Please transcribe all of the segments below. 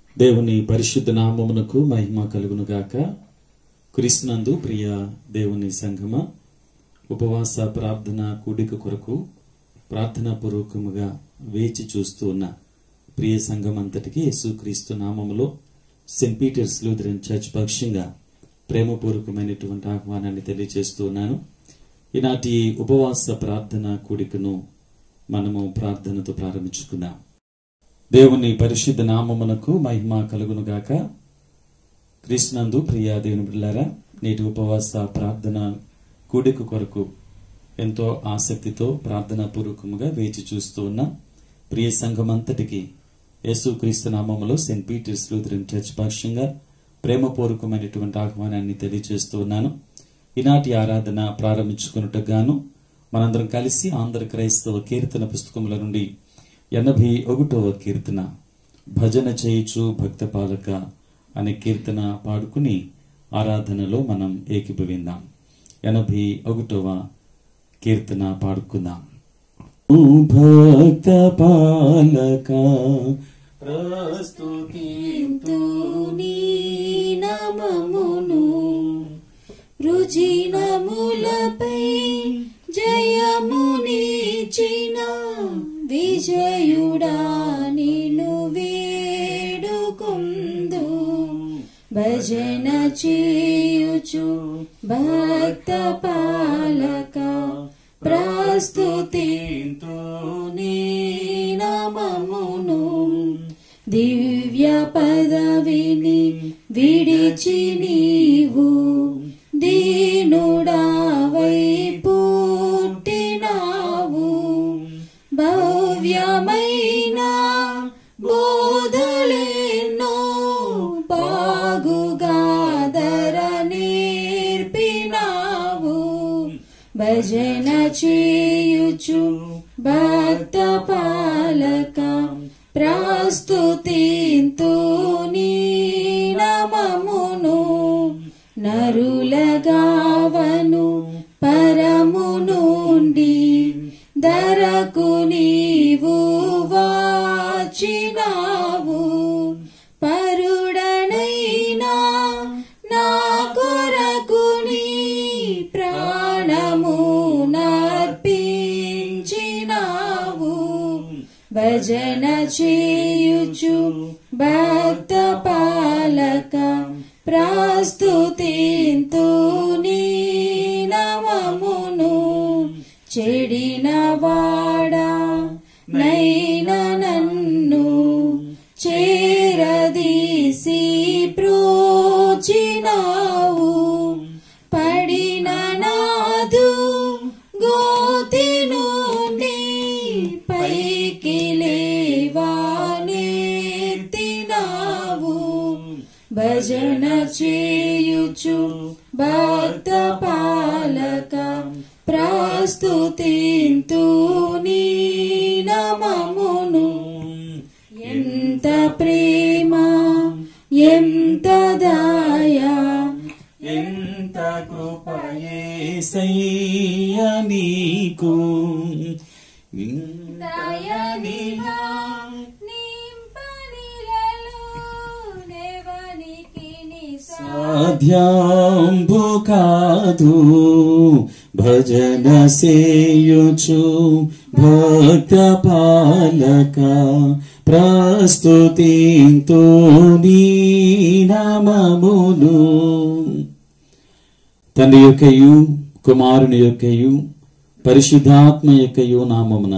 దేవుని పరిశుద్ధ నామమునకు మహిమ కలుగును గాక క్రీస్తునందు ప్రియ దేవుని సంఘమ ఉపవాస ప్రార్థన కూడిక కొరకు ప్రార్థనా పూర్వకముగా వేచి చూస్తూ ఉన్న ప్రియ సంఘం అంతటికి యేసుక్రీస్తు నామములో సెయింట్ పీటర్స్ లూథరన్ చర్చ్ పక్షంగా ప్రేమపూర్వకమైనటువంటి ఆహ్వానాన్ని తెలియజేస్తూ ఉన్నాను ఈనాటి ఉపవాస ప్రార్థన కూడికను మనము ప్రార్థనతో ప్రారంభించుకుందాం దేవుని పరిశుద్ధ నామమునకు మహిమ కలుగును గాక క్రీస్తునందు ప్రియా దేవుని బిడ్డలారా నేటి ఉపవాస ప్రార్థన కూడిక కొరకు ఎంతో ఆసక్తితో ప్రార్థనా పూర్వకముగా వేచి చూస్తూ ఉన్న ప్రియ సంఘం అంతటికి యేసు క్రీస్తు నామములో సెయింట్ పీటర్స్ లూథరన్ చర్చ్ భాష్యంగా ప్రేమపూర్వకమైనటువంటి ఆహ్వానాన్ని తెలియజేస్తూ ఉన్నాను ఈనాటి ఆరాధన ప్రారంభించుకున్నట్టు గాను మనందరం కలిసి ఆంధ్ర క్రైస్తవ కీర్తన పుస్తకముల నుండి ఎనభై ఒకటవ కీర్తన భజన చేయుచు భక్త పాలక అనే కీర్తన పాడుకుని ఆరాధనలో మనం ఏకీభవిందాం ఎనభై ఒకటవ కీర్తన పాడుకుందాం భక్త పాలక ప్రస్తుతి నీ నామమును రుజినములపై జయమునిచిన విజయుడా నిన్ను వేడుకుందు భజన చేయుచు భక్త పాలక ప్రస్తుతి నీ నామమును దివ్య పదవిని విడిచి నీవు దీనుడావై పుట్టినావు భవ్యమైన బోధలెన్నో బాగుగాదర నేర్పినావు భజన చేయుచు భక్త పాలక ప్రస్తుతింతు నీ నమమును నరులగావను పరము నుండి ధరకు నీవు వాచినావు పరుడనైనా నా కొరకు నీ ప్రాణము నర్పించినావు భజన చేయుచు భక్త పాలక ప్రస్తుతింతు నీ నమమును చెడిన వాడా నైన నన్ను చేరదీసి ప్రోచినావు పడిన నాదు గోతి నుండి పైకి లేవానెత్తినావు భజన చేయుచు భక్త పాలక ప్రస్తుతింతు నీ నమమును ఎంత ప్రేమ ఎంత దయా ఎంత కృపయేసయ్య నీకు దయనిగా నింపనిలలో నెవనికి నిసా సాధ్యాంబు కాదు భజన సేయుచు భక్త పాలక ప్రస్తుతింతో నీ నామమును తండ్రి యొక్కయు కుమారుని యొక్కయు పరిశుద్ధాత్మ యొక్కయు నామమున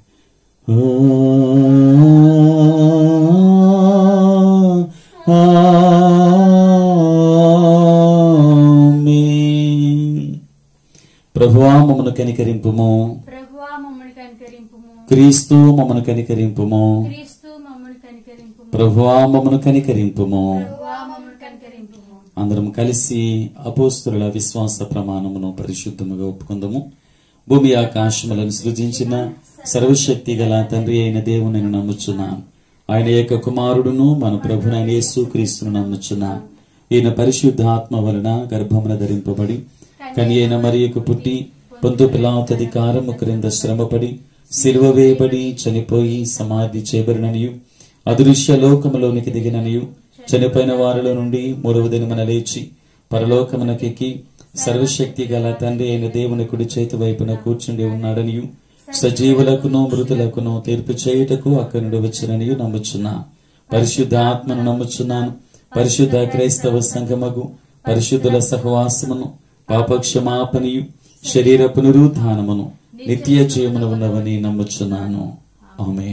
ప్రభువా మమ్మను కనికరింపుము ప్రభువా మమ్మల్ని కనికరింపుము క్రీస్తు మమ్మను కనికరింపుము క్రీస్తు మమ్మల్ని కనికరింపుము ప్రభువా మమ్మను కనికరింపుము ప్రభువా మమ్మల్ని కనికరింపుము అందరం కలిసి అపోస్తుల విశ్వాస ప్రమాణమును పరిశుద్ధముగా ఒప్పుకుందాము భూమి ఆకాశములను సృజించిన సర్వశక్తి గల తండ్రి అయిన దేవుని నేను నమ్ముచున్నాను ఆయన యొక్క కుమారుడును మన ప్రభునైన యేసు క్రీస్తును నమ్ముచున్నాను ఈయన పరిశుద్ధ ఆత్మ వలన గర్భమున ధరింపబడి కని అయిన మరియకు పుట్టి పొందు పిలాత్ అధికారము క్రింద శ్రమపడి సిలువ వేయబడి చనిపోయి సమాధి చేయబడిననియు అదృశ్య లోకములోనికి దిగిననియు చనిపోయిన వారిలో నుండి మూడవ దినమున లేచి పరలోకమునకెక్కి సర్వశక్తి గల తండ్రి అయిన దేవుని కుడి చేతి వైపున కూర్చుండి ఉన్నాడనియు సజీవులకును మృతులకును తీర్పు చేయుటకు అక్కడి నుండి వచ్చిననియు నమ్ముచున్నా పరిశుద్ధ ఆత్మను నమ్ముచున్నాను పరిశుద్ధ క్రైస్తవ సంగమగు పరిశుద్ధుల సహవాసమును పాపక్షమాపణియు శరీర పునరుద్ధానమును నిత్య జీవమును ఉన్నవని నమ్ముచున్నాను ఆమె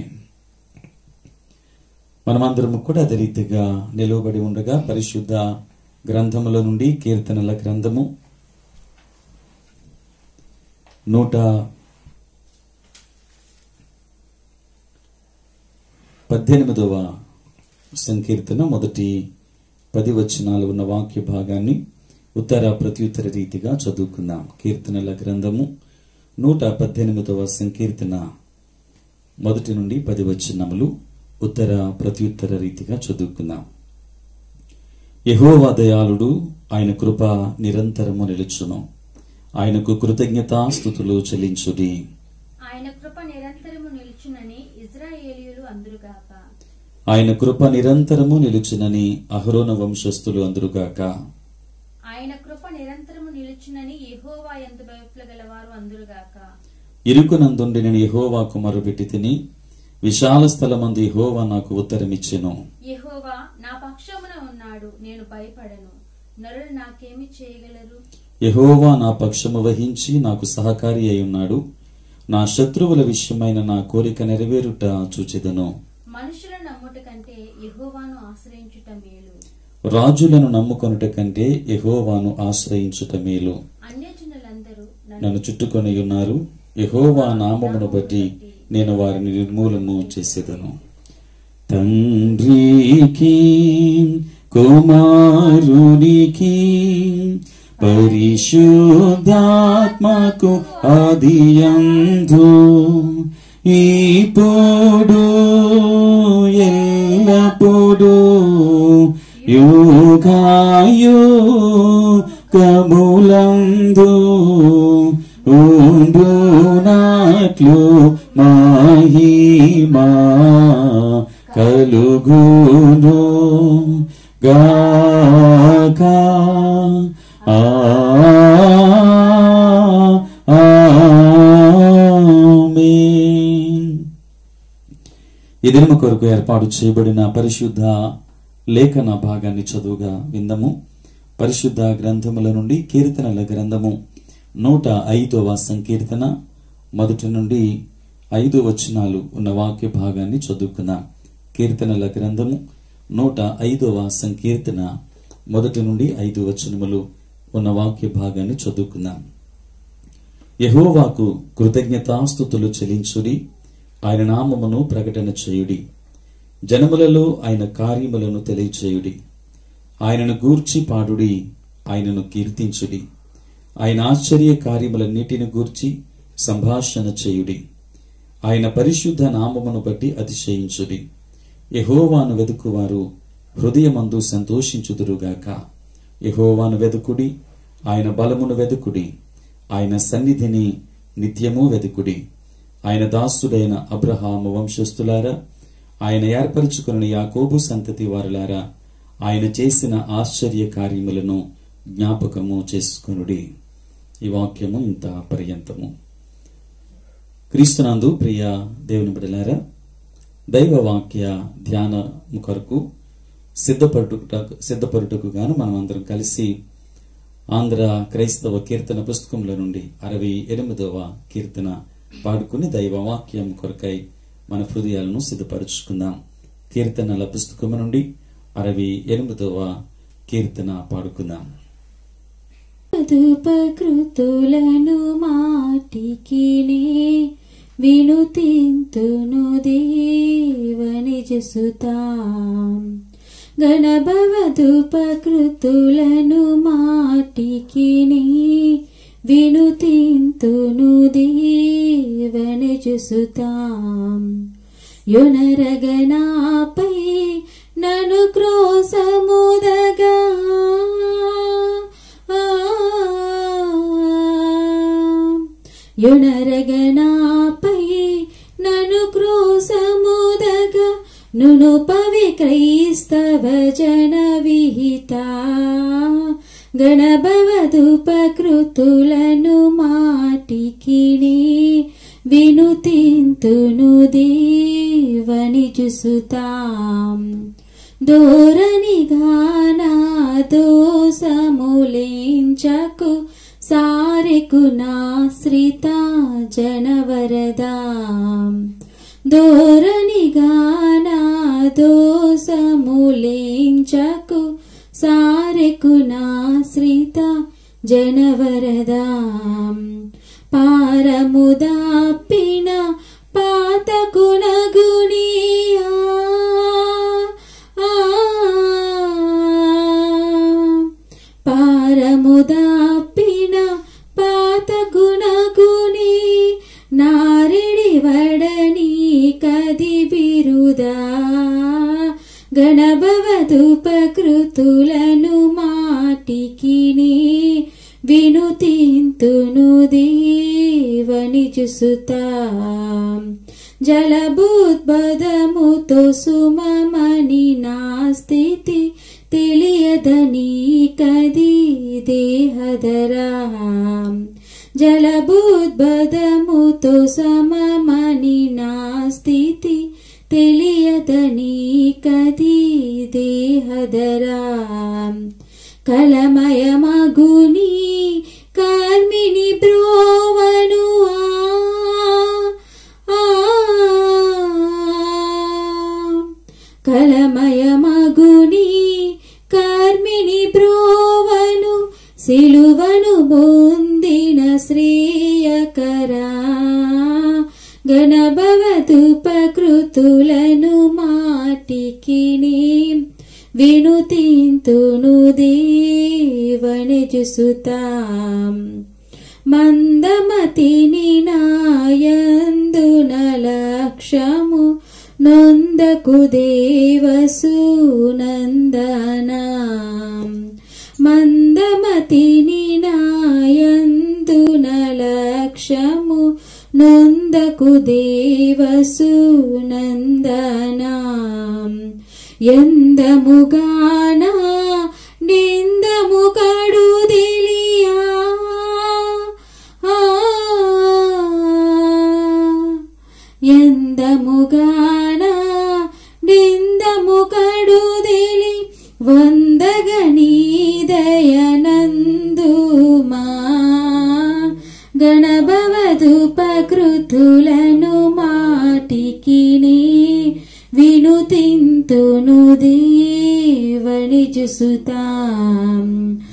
మనమందరము కూడా అదే రీతిగా నిలువబడి ఉండగా పరిశుద్ధ గ్రంథముల నుండి కీర్తనల గ్రంథము నూట పద్దెనిమిదవ సంకీర్తన మొదటి పది వచనాలు ఉన్న వాక్య భాగాన్ని ఉత్తర ప్రత్యుత్తర రీతిగా చదువుకుందాం కీర్తనల గ్రంథము నూట పద్దెనిమిదవ సంకీర్తన మొదటి నుండి పది వచనములు ఉత్తర ప్రత్యుత్తర రీతిగా చదువుకుందాం యెహోవా దయాళుడు ఆయన కృప నిరంతరము నిలుచును ఆయనకు కృతజ్ఞతాస్థుతులు చెల్లించుడి ఆయన కృప నిరంతరము నిలుచునని ఇజ్రాయేలీయులు అందురుగాక ఆయన కృప నిరంతరము నిలుచునని అహరోన వంశస్థులు అందురుగాక ఆయన కృప నిరంతరము నిలుచునని యెహోవా ఎంత భయపుల గలవారు అందురుగాక ఇరుకునందుండి నేను యెహోవా కుమారు పెట్టి తిని విశాల స్థలమందు యెహోవా నాకు ఉత్తరమిచ్చెను యెహోవా నా పక్షమున ఉన్నాడు నేను భయపడను నరులు నాకేమి చేయగలరు యెహోవా నా పక్షము వహించి నాకు సహకారి అయి ఉన్నాడు నా శత్రువుల విషయమైన నా కోరిక నెరవేరుట చూచెదను మనుషుల నమ్ముట కంటే యెహోవాను ఆశ్రయించుట మేలు రాజులను నమ్ముకొనుట కంటే యెహోవాను ఆశ్రయించుట మేలు అన్యజనులందరూ నన్ను నన్ను చుట్టుకొని ఉన్నారు యెహోవా నామమును బట్టి నేను వారిని నిర్మూలము చేసేదను తండ్రికి కుమారునికి పరిశుద్ధాత్మకు ఆదియందు ఇప్పుడు ఎల్లప్పుడు యోగాయో కములందు ఉండునాట్లు మహిమా కలుగును గాక ఆ ఆమేన్. ఈ దినము కొరకు ఏర్పాటు చేయబడిన పరిశుద్ధ లేఖన భాగాన్ని చదువుగా విందము పరిశుద్ధ గ్రంథముల నుండి కీర్తనల గ్రంథము నూట ఐదవ సంకీర్తన మొదటి నుండి ఐదు వచనాలు ఉన్న వాక్య భాగాన్ని చదువుకుందాం కీర్తనల గ్రంథము నూట ఐదవ సంకీర్తన మొదటి నుండి ఐదు వచనములు ఉన్న వాక్య భాగాన్ని చదువుకుందాం యెహోవాకు కృతజ్ఞతాస్థుతులు చెల్లించుడి ఆయన నామమును ప్రకటన చేయుడి జనములలో ఆయన కార్యములను తెలియచేయుడి ఆయనను గూర్చి పాడుడి ఆయనను కీర్తించుడి ఆయన ఆశ్చర్య కార్యములన్నిటిని గూర్చి సంభాషణ చేయుడి ఆయన పరిశుద్ధ నామమును బట్టి అతిశయించుడి యెహోవాను వెదుకువారు హృదయమందు సంతోషించుదురుగాక యెహోవాను వెదుకుడి ఆయన బలమును వెదుకుడి ఆయన సన్నిధిని నిత్యము వెదుకుడి ఆయన దాసుడైన అబ్రహాము వంశస్థులారా ఆయన ఏర్పరచుకున్న యాకోబు సంతతి వారులారా ఆయన చేసిన ఆశ్చర్య కార్యములను జ్ఞాపకము చేసుకొనుడి ఈ వాక్యము ఇంత పర్యంతము క్రీస్తునందు ప్రియ దేవుని బిడలారా దైవ వాక్య ధ్యాన కొరకు సిద్ధపడుటకు సిద్ధపడుటకు గాను మనం అందరం కలిసి ఆంధ్ర క్రైస్తవ కీర్తన పుస్తకంలో నుండి అరవై ఎనిమిదవ కీర్తన పాడుకుని దైవ వాక్యం కొరకై మన హృదయాలను సిద్ధపరుచుకుందాం కీర్తనల పుస్తకము నుండి అరవై ఎనిమిదవ కీర్తన పాడుకుందాం మధుపకృతులను మాటికినే వినుతింతును దేవని జసుతాం గణభవధుపకృతులను మాటికినే వినుతింతును దేవని జసుతాం యొనరగనాపై నను క్రోసముదగా యొనరగనాపై నను క్రోసముదగా నన్ను పవి క్రైస్తవ జన విహిత గణభవదుపకృతులను మాటికిని వినుతింతును దేవని చూసుతాం దోరని గానా దోసములించకు సారెకు నాశ్రిత జనవరదాం దోరని గానా దోసములించకు సారెకు నాశ్రిత జనవరదాం పారముదాపిన పాతకునగునియా పారముదాపిన పాత గుణగుని నారిడి వడని కది బిరుదా గణభవదుపకృతులను మాటికిని వినుతింతును దేవని చూసుతాం జలభూద్బదముతో సుమమని నా స్థితి తెలియదని కది దేహదరాం జలభూద్బదముతో సమమని నా స్థితి తెలియదని కది దేహదరాం కలమయమగుని కార్మిని బ్రోవను ఆ కలమయమగుని కార్మిని బ్రోవను సిలువను బొందిన శ్రేయకరా గణభవదుపకృతులను మాటికిని వినుతింతును దేవని చూసుతాం మందమతిని నాయందున లక్ష్యము నొందకు దేవసూనందనాం మందమతిని నాయందున లక్ష్యము నొందకు దేవసూనందనాం ఎందముగానా నిందము కడు తెలియా ఎందముగానా నిందము కడు తెలి వందగనీదయనందుమా గణభవదుపకృతులను మాటికిని వినుతింతును దేవని చూసుతాం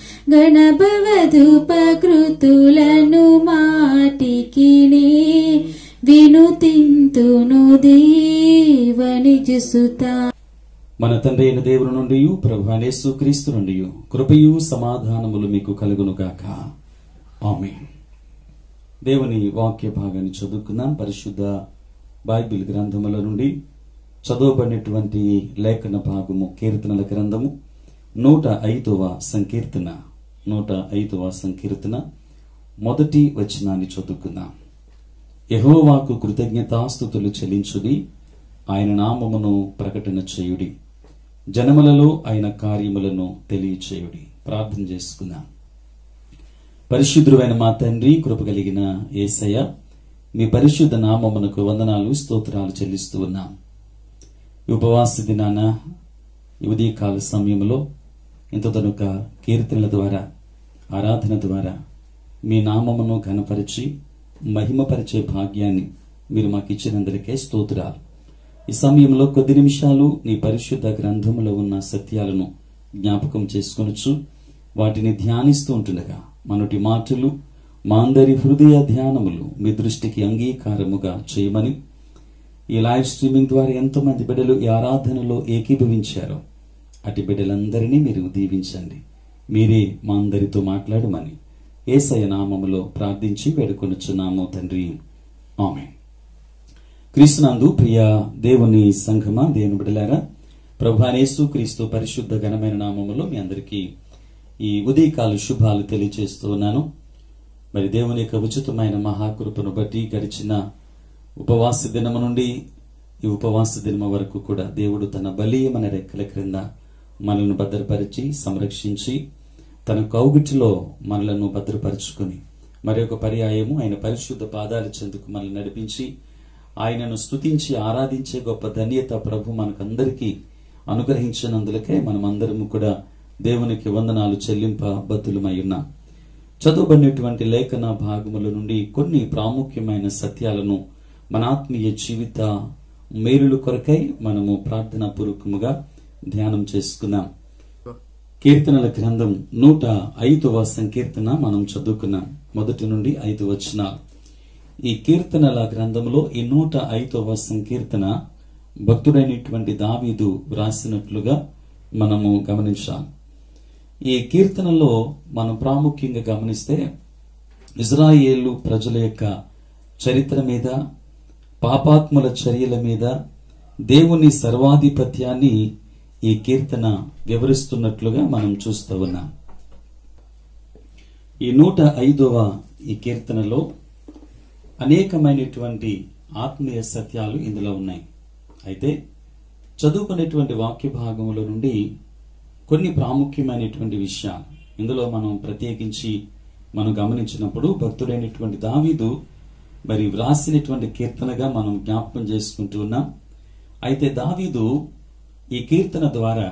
గణభవదుపకృతులను మాటికిని వినుతింతును దేవని చూసుతాం మన తండ్రి అయిన దేవుని నుండి ప్రభు యేసు క్రీస్తు నుండి కృపయు సమాధానములు మీకు కలుగును గాక ఆమె దేవుని వాక్య భాగాన్ని చదువుకుందాం పరిశుద్ధ బైబిల్ గ్రంథముల నుండి చదవబడినటువంటి లేఖన భాగము కీర్తనల గ్రంథము నూట ఐదవ సంకీర్తన నూట ఐదవ సంకీర్తన మొదటి వచనాన్ని చదువుకుందాం యహోవాకు కృతజ్ఞతాస్థుతులు చెల్లించుడి ఆయన నామమును ప్రకటన చేయుడి జనములలో ఆయన కార్యములను తెలియచేయుడి ప్రార్థన చేసుకుందాం పరిశుద్ధుడైన మా తండ్రి కృప కలిగిన ఏసయ్య మీ పరిశుద్ధ నామమునకు వందనాలు స్తోత్రాలు చెల్లిస్తూ ఉన్నాం ఈ ఉపవాస దినాన ఈ ఉదయకాల సమయంలో ఇంతదనుక కీర్తనల ద్వారా ఆరాధన ద్వారా మీ నామమును ఘనపరిచి మహిమపరిచే భాగ్యాన్ని మీరు మాకు ఇచ్చినందుకే స్తోత్రాలు ఈ సమయంలో కొద్ది నిమిషాలు నీ పరిశుద్ధ గ్రంథములో ఉన్న సత్యాలను జ్ఞాపకం చేసుకొనొచ్చు వాటిని ధ్యానిస్తూ ఉంటుండగా మనటి మాటలు మా అందరి హృదయ ధ్యానములు మీ దృష్టికి అంగీకారముగా చేయమని ఈ లైవ్ స్ట్రీమింగ్ ద్వారా ఎంతమంది బిడ్డలు ఈ ఆరాధనలో ఏకీభవించారో అటు బిడ్డలందరినీ మీరు దీవించండి మీరే మా అందరితో మాట్లాడమని ఏసయ నామములో ప్రార్థించి వేడుకొనుచున్నాము తండ్రి ఆమె క్రీస్తునందు ప్రియ దేవుని సంఘమా దేవుని బిడలారా ప్రభానేసు క్రీస్తు పరిశుద్ధ ఘనమైన నామములో మీ అందరికీ ఈ ఉదయకాల శుభాలు తెలియజేస్తూ ఉన్నాను మరి దేవుని యొక్క ఉచితమైన మహాకృపను బట్టి గడిచిన ఉపవాస దినము నుండి ఈ ఉపవాస దినమ వరకు కూడా దేవుడు తన బలీయమైన రెక్కల క్రింద మనల్ని భద్రపరిచి సంరక్షించి తన కౌగిటిలో మనలను భద్రపరుచుకుని మరి ఒక పర్యాయము ఆయన పరిశుద్ధ పాదాల చెందుకు మనల్ని నడిపించి ఆయనను స్తుతించి ఆరాధించే గొప్ప ధన్యత ప్రభు మనకందరికీ అనుగ్రహించినందులకే మనమందరము కూడా దేవునికి వందనాలు చెల్లింప బద్దులమై ఉన్నాం చదువుబడినటువంటి లేఖన భాగముల నుండి కొన్ని ప్రాముఖ్యమైన సత్యాలను మన ఆత్మీయ జీవిత మేలుల కొరకై మనము ప్రార్థనా పూర్వకముగా ధ్యానం చేసుకున్నాం కీర్తనల గ్రంథం నూట ఐదవ సంకీర్తన మనం చదువుకున్నాం మొదటి నుండి ఐదు వచ్చిన ఈ కీర్తనల గ్రంథంలో ఈ నూట ఐదవ సంకీర్తన భక్తుడైనటువంటి దావీదు వ్రాసినట్లుగా మనము గమనించాం ఈ కీర్తనలో మనం ప్రాముఖ్యంగా గమనిస్తే ఇజ్రాయేలు ప్రజల యొక్క చరిత్ర మీద పాపాత్ముల చర్యల మీద దేవుని సర్వాధిపత్యాన్ని ఈ కీర్తన వివరిస్తున్నట్లుగా మనం చూస్తూ ఉన్నాం ఈ నూట ఐదవ ఈ కీర్తనలో అనేకమైనటువంటి ఆత్మీయ సత్యాలు ఇందులో ఉన్నాయి అయితే చదువుకునేటువంటి వాక్య భాగముల నుండి కొన్ని ప్రాముఖ్యమైనటువంటి విషయాలు ఇందులో మనం ప్రత్యేకించి మనం గమనించినప్పుడు భక్తుడైనటువంటి దావీదు మరి వ్రాసినటువంటి కీర్తనగా మనం జ్ఞాపకం చేసుకుంటూ ఉన్నాం అయితే దావీదు ఈ కీర్తన ద్వారా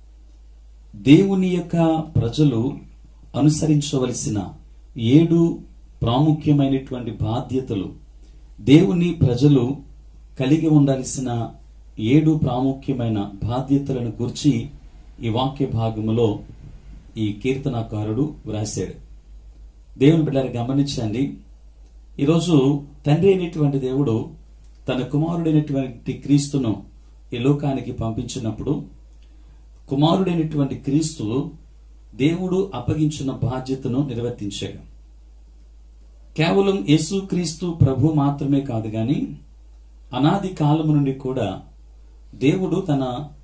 దేవుని యొక్క ప్రజలు అనుసరించవలసిన ఏడు ప్రాముఖ్యమైనటువంటి బాధ్యతలు దేవుని ప్రజలు కలిగి ఉండాల్సిన ఏడు ప్రాముఖ్యమైన బాధ్యతలను గురించి ఈ వాక్య భాగములో ఈ కీర్తనాకారుడు వ్రాశాడు దేవుని బిడ్డలు గమనించండి ఈరోజు తండ్రి అయినటువంటి దేవుడు తన కుమారుడైనటువంటి క్రీస్తును ఈ లోకానికి పంపించినప్పుడు కుమారుడైనటువంటి క్రీస్తు దేవుడు అప్పగించిన బాధ్యతను నిర్వర్తించాడు కేవలం యేసుక్రీస్తు ప్రభు మాత్రమే కాదు గాని అనాది కాలము నుండి కూడా దేవుడు తన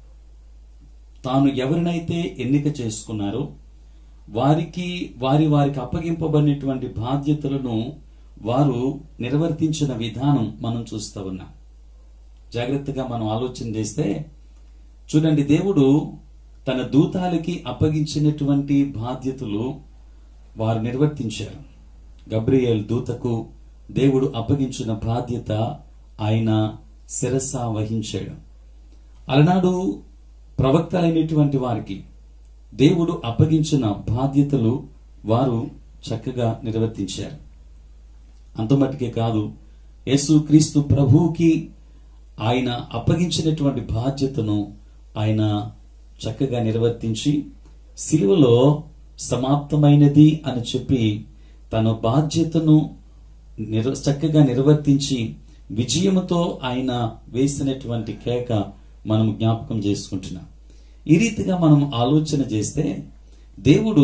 తాను ఎవరినైతే ఎన్నిక చేసుకున్నారో వారికి వారి వారికి అప్పగింపబడినటువంటి బాధ్యతలను వారు నిర్వర్తించిన విధానం మనం చూస్తూ ఉన్నాం జాగ్రత్తగా మనం ఆలోచన చేస్తే చూడండి దేవుడు తన దూతాలకి అప్పగించినటువంటి బాధ్యతలు వారు నిర్వర్తించారు గబ్రియేల్ దూతకు దేవుడు అప్పగించిన బాధ్యత ఆయన శిరస వహించాడు అలనాడు ప్రవక్తలైనటువంటి వారికి దేవుడు అప్పగించిన బాధ్యతలు వారు చక్కగా నిర్వర్తించారు అంతమట్టుకే కాదు యేసు క్రీస్తు ప్రభువుకి ఆయన అప్పగించినటువంటి బాధ్యతను ఆయన చక్కగా నిర్వర్తించి సిలువలో సమాప్తమైనది అని చెప్పి తన బాధ్యతను నిర్ చక్కగా నిర్వర్తించి విజయముతో ఆయన వేసినటువంటి కేక మనం జ్ఞాపకం చేసుకుంటున్నాం ఈ రీతిగా మనం ఆలోచన చేస్తే దేవుడు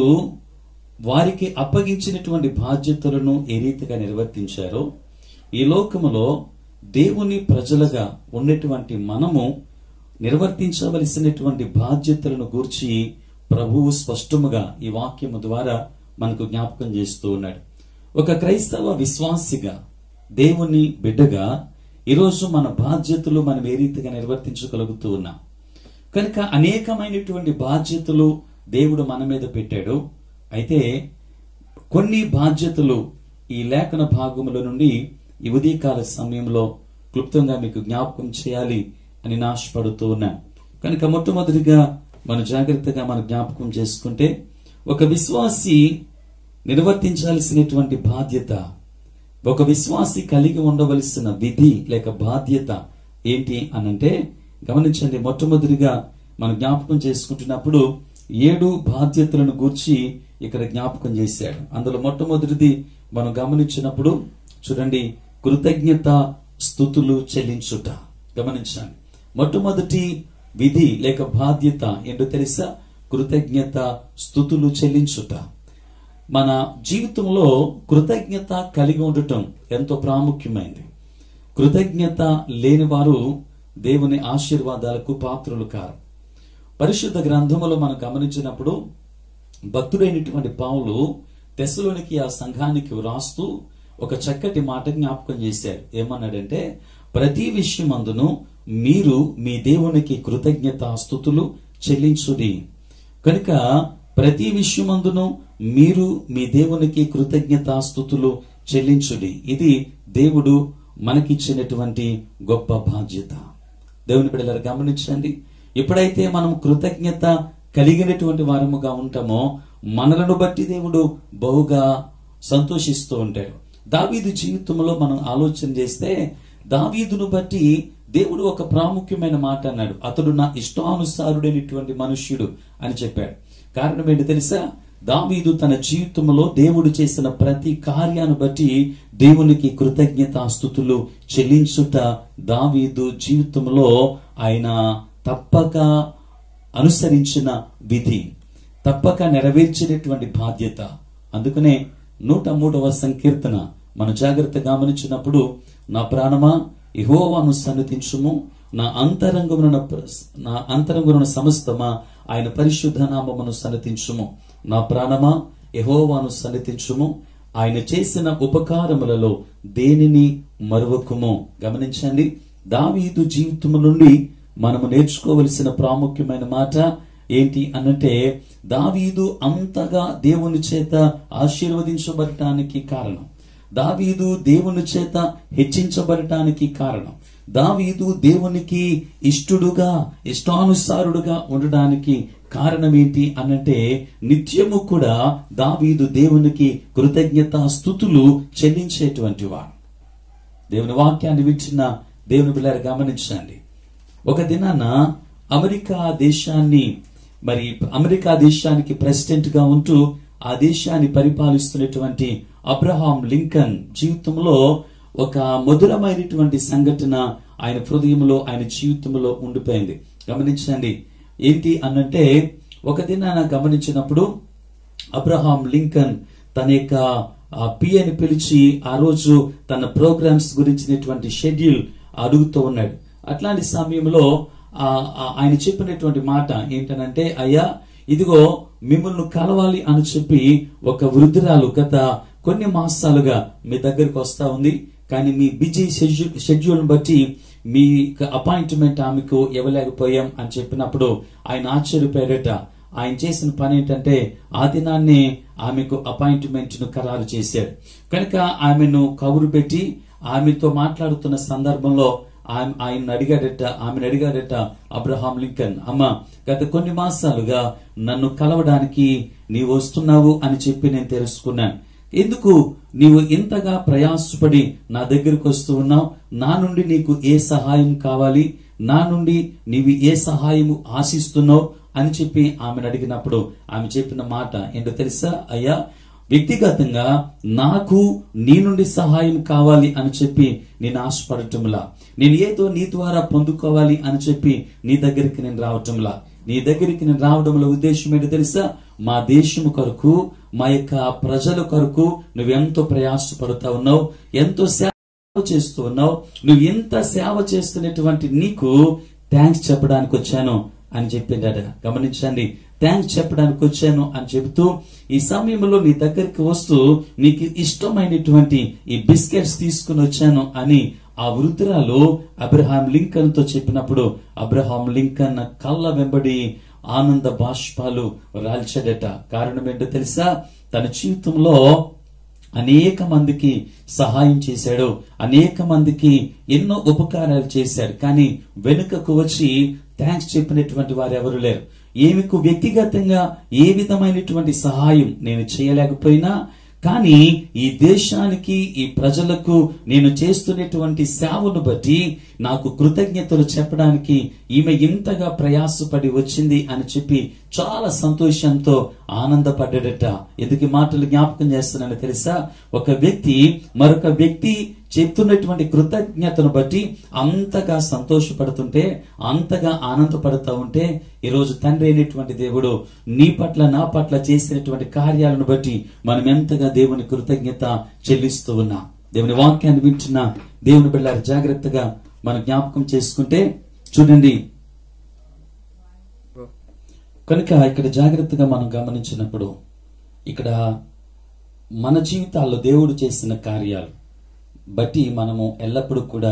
వారికి అప్పగించినటువంటి బాధ్యతలను ఏ రీతిగా నిర్వర్తించారో ఈ లోకములో దేవుని ప్రజలుగా ఉన్నటువంటి మనము నిర్వర్తించవలసినటువంటి బాధ్యతలను గూర్చి ప్రభువు స్పష్టముగా ఈ వాక్యము ద్వారా మనకు జ్ఞాపకం చేస్తూ ఉన్నాడు ఒక క్రైస్తవ విశ్వాసిగా దేవుని బిడ్డగా ఈరోజు మన బాధ్యతలు మనం ఏ రీతిగా నిర్వర్తించగలుగుతూ ఉన్నాం కనుక అనేకమైనటువంటి బాధ్యతలు దేవుడు మన మీద పెట్టాడు అయితే కొన్ని బాధ్యతలు ఈ లేఖన భాగముల నుండి ఈ ఉదయకాల సమయంలో క్లుప్తంగా మీకు జ్ఞాపకం చేయాలి అని నాశపడుతూ ఉన్నాను కనుక మొట్టమొదటిగా మన జాగ్రత్తగా మన జ్ఞాపకం చేసుకుంటే ఒక విశ్వాసి నిర్వర్తించాల్సినటువంటి బాధ్యత ఒక విశ్వాసి కలిగి ఉండవలసిన విధి లేక బాధ్యత ఏంటి అనంటే గమనించండి మొట్టమొదటిగా మనం జ్ఞాపకం చేసుకుంటున్నప్పుడు ఏడు బాధ్యతలను గూర్చి ఇక్కడ జ్ఞాపకం చేశాడు అందులో మొట్టమొదటిది మనం గమనించినప్పుడు చూడండి కృతజ్ఞత స్థుతులు చెల్లించుట గమనించండి మొట్టమొదటి విధి లేక బాధ్యత ఏంటో తెలుసా కృతజ్ఞత స్థుతులు చెల్లించుట మన జీవితంలో కృతజ్ఞత కలిగి ఉండటం ఎంతో ప్రాముఖ్యమైనది కృతజ్ఞత లేని వారు దేవుని ఆశీర్వాదాలకు పాత్రులు కారు పరిశుద్ధ గ్రంథములో మనం గమనించినప్పుడు భక్తుడైనటువంటి పావులు తెస్సులోనికి ఆ సంఘానికి వ్రాస్తూ ఒక చక్కటి మాట జ్ఞాపకం చేశారు ఏమన్నాడంటే ప్రతి విషయమందును మీరు మీ దేవునికి కృతజ్ఞతాస్థుతులు చెల్లించుడి కనుక ప్రతి విషయమందును మీరు మీ దేవునికి కృతజ్ఞతాస్థుతులు చెల్లించుడి ఇది దేవుడు మనకిచ్చినటువంటి గొప్ప బాధ్యత దేవుని బిడ్డలారు గమనించండి ఎప్పుడైతే మనం కృతజ్ఞత కలిగినటువంటి వారముగా ఉంటామో మనలను బట్టి దేవుడు బహుగా సంతోషిస్తూ ఉంటాడు దావీదు జీవితంలో మనం ఆలోచన చేస్తే దావీదును బట్టి దేవుడు ఒక ప్రాముఖ్యమైన మాట అన్నాడు అతడు నా ఇష్టానుసారుడైనటువంటి మనుష్యుడు అని చెప్పాడు కారణం ఏంటి తెలుసా దావీదు తన జీవితంలో దేవుడు చేసిన ప్రతి కార్యాన్ని బట్టి దేవునికి కృతజ్ఞతాస్థుతులు చెల్లించుట దావీదు జీవితంలో ఆయన తప్పక అనుసరించిన విధి తప్పక నెరవేర్చినటువంటి బాధ్యత అందుకనే నూట మూడవ సంకీర్తన మన జాగ్రత్త గమనించినప్పుడు నా ప్రాణమా ఇహోవాను సన్నిధించుము నా అంతరంగమున నా అంతరంగమున సమస్తమా ఆయన పరిశుద్ధ నామమును సన్నతించుము నా ప్రాణమా యెహోవాను సన్నతించుము ఆయన చేసిన ఉపకారములలో దేనిని మరువకుము గమనించండి దావీదు జీవితము నుండి మనము నేర్చుకోవలసిన ప్రాముఖ్యమైన మాట ఏంటి అనంటే దావీదు అంతగా దేవుని చేత ఆశీర్వదించబడటానికి కారణం దావీదు దేవుని చేత హెచ్చించబడటానికి కారణం దావీదు దేవునికి ఇష్టుడుగా ఇష్టానుసారుడుగా ఉండడానికి కారణం ఏంటి అనంటే నిత్యము కూడా దావీదు దేవునికి కృతజ్ఞత స్థుతులు చెల్లించేటువంటి వాడు దేవుని వాక్యాన్ని వింటున్న దేవుని బిళ్ళారు గమనించండి ఒక దినాన అమెరికా దేశాన్ని మరి అమెరికా దేశానికి ప్రెసిడెంట్ గా ఉంటూ ఆ దేశాన్ని పరిపాలిస్తున్నటువంటి అబ్రహాం లింకన్ జీవితంలో ఒక మధురమైనటువంటి సంఘటన ఆయన హృదయంలో ఆయన జీవితంలో ఉండిపోయింది గమనించండి ఏంటి అనంటే ఒక దినాన గమనించినప్పుడు అబ్రహాం లింకన్ తన యొక్క పిఎని పిలిచి ఆ రోజు తన ప్రోగ్రామ్స్ గురించినటువంటి షెడ్యూల్ అడుగుతూ ఉన్నాడు అట్లాంటి సమయంలో ఆ, ఆ, ఆయన చెప్పినటువంటి మాట ఏంటనంటే అయ్యా ఇదిగో మిమ్మల్ని కలవాలి అని చెప్పి ఒక వృద్ధురాలు గత కొన్ని మాసాలుగా మీ దగ్గరికి వస్తా ఉంది కానీ మీ బిజీ షెడ్యూల్ షెడ్యూల్ బట్టి మీ అపాయింట్మెంట్ ఆమెకు ఇవ్వలేకపోయాం అని చెప్పినప్పుడు ఆయన ఆశ్చర్యపోయారట ఆయన చేసిన పని ఏంటంటే ఆ దినాన్ని ఆమెకు అపాయింట్మెంట్ ను ఖరారు చేశాడు కనుక ఆమెను కబురు పెట్టి ఆమెతో మాట్లాడుతున్న సందర్భంలో ఆమె ఆయన అడిగాడట ఆమెను అడిగాడట అబ్రహాం లింకన్ అమ్మ గత కొన్ని మాసాలుగా నన్ను కలవడానికి నీవు వస్తున్నావు అని చెప్పి నేను తెలుసుకున్నాను ఎందుకు నీవు ఇంతగా ప్రయాసపడి నా దగ్గరకు వస్తూ ఉన్నావు నా నుండి నీకు ఏ సహాయం కావాలి నా నుండి నీవు ఏ సహాయము ఆశిస్తున్నావు అని చెప్పి ఆమెను అడిగినప్పుడు ఆమె చెప్పిన మాట ఏంటో తెలుసా అయ్యా వ్యక్తిగతంగా నాకు నీ నుండి సహాయం కావాలి అని చెప్పి నేను ఆశపడటంలా నేను ఏదో నీ ద్వారా పొందుకోవాలి అని చెప్పి నీ దగ్గరికి నేను రావటంలా నీ దగ్గరికి నేను రావడంలో ఉద్దేశం ఏంటో తెలుసా మా దేశము కొరకు మా యొక్క ప్రజల కొరకు నువ్వెంతో ప్రయాసపడుతా ఉన్నావు ఎంతో సేవ చేస్తూ ఉన్నావు నువ్వు ఎంత సేవ చేస్తున్నటువంటి నీకు థ్యాంక్స్ చెప్పడానికి వచ్చాను అని చెప్పిందట గమనించండి థ్యాంక్స్ చెప్పడానికి వచ్చాను అని చెబుతూ ఈ సమయంలో నీ దగ్గరికి వస్తూ నీకు ఇష్టమైనటువంటి ఈ బిస్కెట్స్ తీసుకుని వచ్చాను అని ఆ వృద్ధురాలు అబ్రహాం లింకన్ తో చెప్పినప్పుడు అబ్రహాం లింకన్ కళ్ళ వెంబడి ఆనంద బాష్పాలు రాల్చాడట కారణం ఏంటో తెలుసా తన జీవితంలో అనేక మందికి సహాయం చేశాడు అనేక మందికి ఎన్నో ఉపకారాలు చేశాడు కానీ వెనుకకు వచ్చి థ్యాంక్స్ చెప్పినటువంటి వారు ఎవరు లేరు ఏమికు వ్యక్తిగతంగా ఏ విధమైనటువంటి సహాయం నేను చేయలేకపోయినా కానీ ఈ దేశానికి ఈ ప్రజలకు నేను చేస్తున్నటువంటి సేవను బట్టి నాకు కృతజ్ఞతలు చెప్పడానికి ఈమె ఇంతగా ప్రయాసపడి వచ్చింది అని చెప్పి చాలా సంతోషంతో ఆనందపడ్డాడట ఎందుకు ఈ మాటలు జ్ఞాపకం చేస్తున్నాను తెలుసా ఒక వ్యక్తి మరొక వ్యక్తి చెప్తున్నటువంటి కృతజ్ఞతను బట్టి అంతగా సంతోషపడుతుంటే అంతగా ఆనందపడుతూ ఉంటే ఈరోజు తండ్రి అయినటువంటి దేవుడు నీ పట్ల నా పట్ల చేసినటువంటి కార్యాలను బట్టి మనం ఎంతగా దేవుని కృతజ్ఞత చెల్లిస్తూ ఉన్నాం దేవుని వాక్యాన్ని వింటున్న దేవుని బిళ్ళారు జాగ్రత్తగా మనం జ్ఞాపకం చేసుకుంటే చూడండి కనుక ఇక్కడ జాగ్రత్తగా మనం గమనించినప్పుడు ఇక్కడ మన జీవితాల్లో దేవుడు చేసిన కార్యాలు బట్టి మనము ఎల్లప్పుడూ కూడా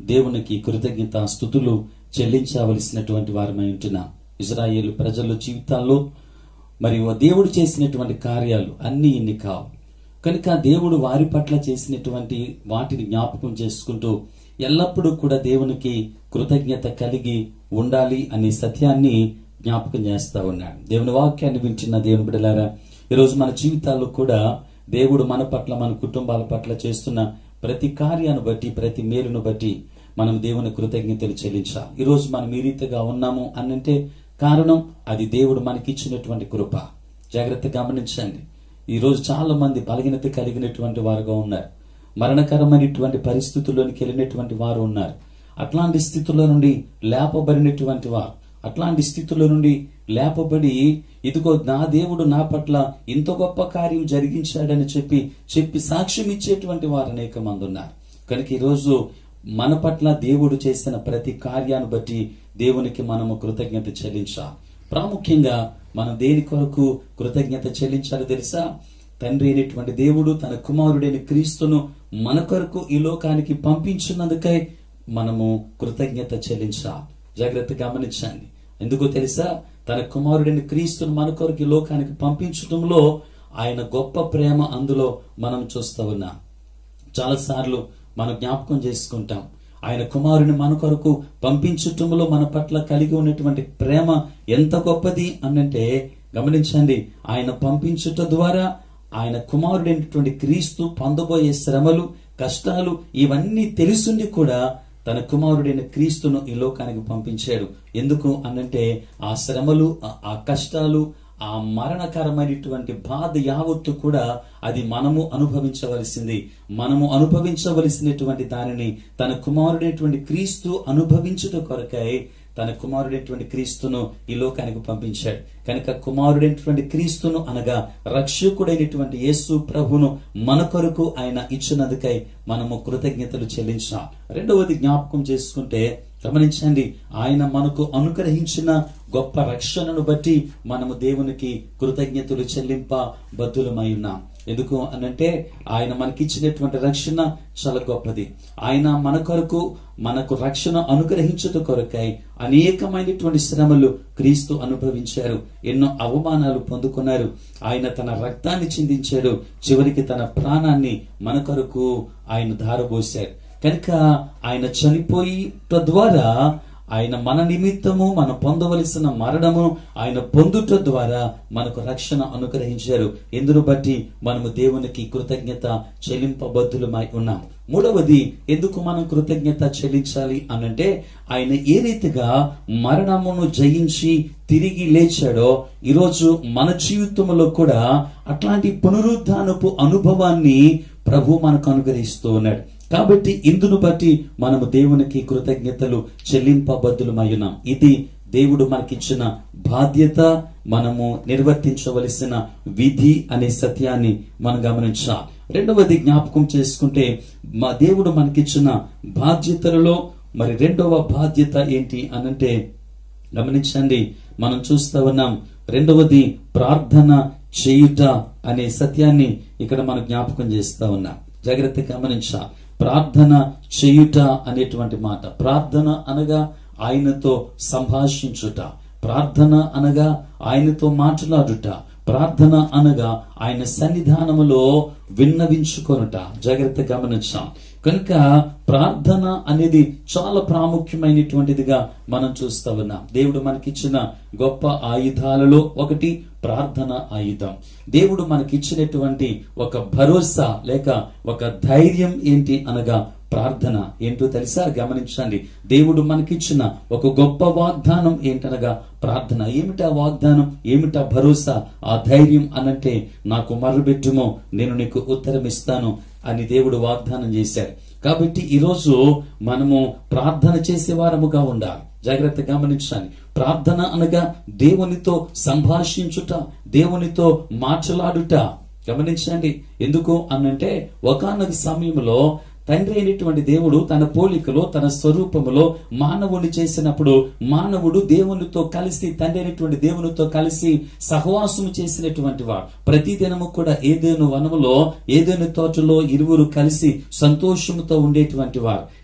దేవునికి కృతజ్ఞత స్థుతులు చెల్లించవలసినటువంటి వారమై ఉంటున్నాం ఇజ్రాయేల్ ప్రజల జీవితాల్లో మరియు దేవుడు చేసినటువంటి కార్యాలు అన్ని ఇన్ని కావు కనుక దేవుడు వారి పట్ల చేసినటువంటి వాటిని జ్ఞాపకం చేసుకుంటూ ఎల్లప్పుడూ కూడా దేవునికి కృతజ్ఞత కలిగి ఉండాలి అనే సత్యాన్ని జ్ఞాపకం చేస్తా ఉన్నాడు దేవుని వాక్యాన్ని వింటున్న దేవుని బిడలారా ఈరోజు మన జీవితాల్లో కూడా దేవుడు మన పట్ల మన కుటుంబాల పట్ల చేస్తున్న ప్రతి కార్యాన్ని బట్టి ప్రతి మేలును బట్టి మనం దేవుని కృతజ్ఞతలు చెల్లించాలి ఈరోజు మనం ఈ రీతిగా ఉన్నాము అనంటే కారణం అది దేవుడు మనకిచ్చినటువంటి కృప జాగ్రత్త గమనించండి ఈ రోజు చాలా మంది బలహీనత కలిగినటువంటి వారుగా ఉన్నారు మరణకరమైనటువంటి పరిస్థితుల్లోనికి వెళ్ళినటువంటి వారు ఉన్నారు అట్లాంటి స్థితుల్లో నుండి లేపబడినటువంటి వారు అట్లాంటి స్థితుల నుండి లేపబడి ఇదిగో నా దేవుడు నా పట్ల ఇంత గొప్ప కార్యం జరిగించాడని చెప్పి చెప్పి సాక్ష్యం ఇచ్చేటువంటి వారు అనేక మంది ఉన్నారు కనుక ఈరోజు మన పట్ల దేవుడు చేసిన ప్రతి కార్యాన్ని బట్టి దేవునికి మనము కృతజ్ఞత చెల్లించాలి ప్రాముఖ్యంగా మనం దేని కొరకు కృతజ్ఞత చెల్లించాలో తెలుసా తండ్రి అయినటువంటి దేవుడు తన కుమారుడైన క్రీస్తును మన కొరకు ఈ లోకానికి పంపించినందుకై మనము కృతజ్ఞత చెల్లించాలి జాగ్రత్త గమనించండి ఎందుకో తెలుసా తన కుమారుడైన క్రీస్తును మన కొరకు ఈ లోకానికి పంపించడంలో ఆయన గొప్ప ప్రేమ అందులో మనం చూస్తూ ఉన్నాం చాలాసార్లు మనం జ్ఞాపకం చేసుకుంటాం ఆయన కుమారుని మన కొరకు పంపించటంలో మన పట్ల కలిగి ఉన్నటువంటి ప్రేమ ఎంత గొప్పది అనంటే గమనించండి ఆయన పంపించుట ద్వారా ఆయన కుమారుడైనటువంటి క్రీస్తు పొందబోయే శ్రమలు కష్టాలు ఇవన్నీ తెలుసుండి కూడా తన కుమారుడైన క్రీస్తును ఈ లోకానికి పంపించాడు ఎందుకు అనంటే ఆ శ్రమలు ఆ- ఆ కష్టాలు ఆ మరణకరమైనటువంటి బాధ యావత్తు కూడా అది మనము అనుభవించవలసింది మనము అనుభవించవలసినటువంటి దానిని తన కుమారుడైనటువంటి క్రీస్తు అనుభవించుట కొరకై తన కుమారుడైనటువంటి క్రీస్తును ఈ లోకానికి పంపించాడు కనుక కుమారుడైనటువంటి క్రీస్తును అనగా రక్షకుడైనటువంటి యేసు ప్రభును మన కొరకు ఆయన ఇచ్చినందుకై మనము కృతజ్ఞతలు చెల్లించాం రెండవది జ్ఞాపకం చేసుకుంటే గమనించండి ఆయన మనకు అనుగ్రహించిన గొప్ప రక్షణను బట్టి మనము దేవునికి కృతజ్ఞతలు చెల్లింప బద్దులమై ఉన్నాం ఎందుకు అనంటే ఆయన మనకిచ్చినటువంటి రక్షణ చాలా గొప్పది ఆయన మన కొరకు మనకు రక్షణ అనుగ్రహించుట కొరకై అనేకమైనటువంటి శ్రమలు క్రీస్తు అనుభవించారు ఎన్నో అవమానాలు పొందుకున్నారు ఆయన తన రక్తాన్ని చిందించాడు చివరికి తన ప్రాణాన్ని మన కొరకు ఆయన ధారపోశారు కనుక ఆయన చనిపోయి ద్వారా ఆయన మన నిమిత్తము మనం పొందవలసిన మరణము ఆయన పొందుట ద్వారా మనకు రక్షణ అనుగ్రహించారు ఎందును బట్టి మనము దేవునికి కృతజ్ఞత చెల్లింపబద్ధులమై ఉన్నాం మూడవది ఎందుకు మనం కృతజ్ఞత చెల్లించాలి అనంటే ఆయన ఏ రీతిగా మరణమును జయించి తిరిగి లేచాడో ఈరోజు మన జీవితంలో కూడా అట్లాంటి పునరుద్ధానపు అనుభవాన్ని ప్రభు మనకు అనుగ్రహిస్తూ ఉన్నాడు కాబట్టి ఇందును బట్టి మనము దేవునికి కృతజ్ఞతలు చెల్లింపబద్దులమై ఉన్నాం ఇది దేవుడు మనకిచ్చిన బాధ్యత మనము నిర్వర్తించవలసిన విధి అనే సత్యాన్ని మనం గమనించాలి రెండవది జ్ఞాపకం చేసుకుంటే మా దేవుడు మనకిచ్చిన బాధ్యతలలో మరి రెండవ బాధ్యత ఏంటి అనంటే గమనించండి మనం చూస్తా ఉన్నాం రెండవది ప్రార్థన చేయుట అనే సత్యాన్ని ఇక్కడ మనం జ్ఞాపకం చేస్తా ఉన్నాం జాగ్రత్త గమనించ ప్రార్థన చేయుట అనేటువంటి మాట ప్రార్థన అనగా ఆయనతో సంభాషించుట ప్రార్థన అనగా ఆయనతో మాట్లాడుట ప్రార్థన అనగా ఆయన సన్నిధానములో విన్నవించుకొనుట జాగ్రత్త గమనించాం కనుక ప్రార్థన అనేది చాలా ప్రాముఖ్యమైనటువంటిదిగా మనం చూస్తా ఉన్నాం దేవుడు మనకిచ్చిన గొప్ప ఆయుధాలలో ఒకటి ప్రార్థన ఆయుధం దేవుడు మనకిచ్చినటువంటి ఒక భరోసా లేక ఒక ధైర్యం ఏంటి అనగా ప్రార్థన ఏంటో తెలుసా గమనించండి దేవుడు మనకిచ్చిన ఒక గొప్ప వాగ్దానం ఏంటనగా ప్రార్థన ఏమిటా వాగ్దానం ఏమిటా భరోసా ఆ ధైర్యం అనంటే నాకు మర్రబెట్టుమో నేను నీకు ఉత్తరం ఇస్తాను అని దేవుడు వాగ్దానం చేశాడు కాబట్టి ఈరోజు మనము ప్రార్థన చేసే వారముగా ఉండాలి జాగ్రత్త గమనించాలి ప్రార్థన అనగా దేవునితో సంభాషించుట దేవునితో మాట్లాడుట గమనించండి ఎందుకు అనంటే ఒకనొక సమయంలో తండ్రి అయినటువంటి దేవుడు తన పోలికలో తన స్వరూపములో మానవుని చేసినప్పుడు మానవుడు దేవునితో కలిసి తండ్రి అయినటువంటి దేవునితో కలిసి సహవాసము చేసినటువంటి వాడు ప్రతి దినము కూడా ఏదేను వనములో ఏదేను తోటలో ఇరువురు కలిసి సంతోషముతో ఉండేటువంటి వారు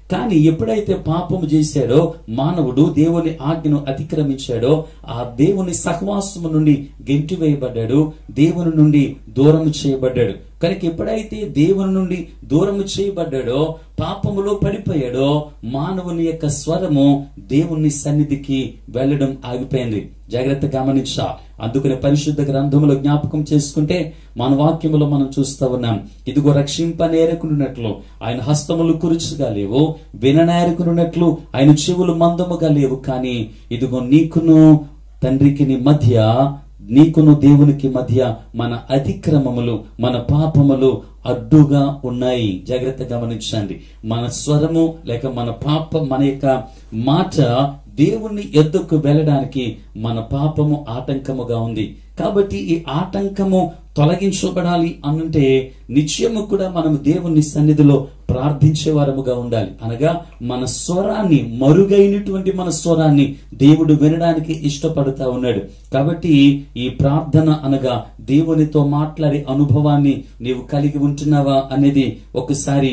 కానీ ఎప్పుడైతే పాపము చేశాడో మానవుడు దేవుని ఆజ్ఞను అతిక్రమించాడో ఆ దేవుని సహవాసము నుండి గెంటివేయబడ్డాడు దేవుని నుండి దూరం చేయబడ్డాడు కనుక ఎప్పుడైతే దేవుని నుండి దూరము చేయబడ్డాడో పాపములో పడిపోయాడో మానవుని యొక్క స్వరము దేవుని సన్నిధికి వెళ్ళడం ఆగిపోయింది జాగ్రత్త గమనించా అందుకనే పరిశుద్ధ గ్రంథములో జ్ఞాపకం చేసుకుంటే మన వాక్యములో మనం చూస్తా ఉన్నాం ఇదిగో రక్షింపనేరకున్నట్లు ఆయన హస్తములు కురుచుగా లేవు విననేరకున్నట్లు ఆయన చెవులు మందముగా లేవు కానీ ఇదిగో నీకును తండ్రికి నీ మధ్య నీకును దేవునికి మధ్య మన అతిక్రమములు మన పాపములు అడ్డుగా ఉన్నాయి జాగ్రత్త గమనించండి మన స్వరము లేక మన పాప మన యొక్క మాట దేవుని ఎద్దుకు వెళ్ళడానికి మన పాపము ఆటంకముగా ఉంది కాబట్టి ఈ ఆటంకము తొలగించబడాలి అనంటే నిత్యము కూడా మనం దేవుని సన్నిధిలో ప్రార్థించే వారముగా ఉండాలి అనగా మన స్వరాన్ని మరుగైనటువంటి మన స్వరాన్ని దేవుడు వినడానికి ఇష్టపడుతా ఉన్నాడు కాబట్టి ఈ ప్రార్థన అనగా దేవునితో మాట్లాడే అనుభవాన్ని నీవు కలిగి ఉంటున్నావా అనేది ఒకసారి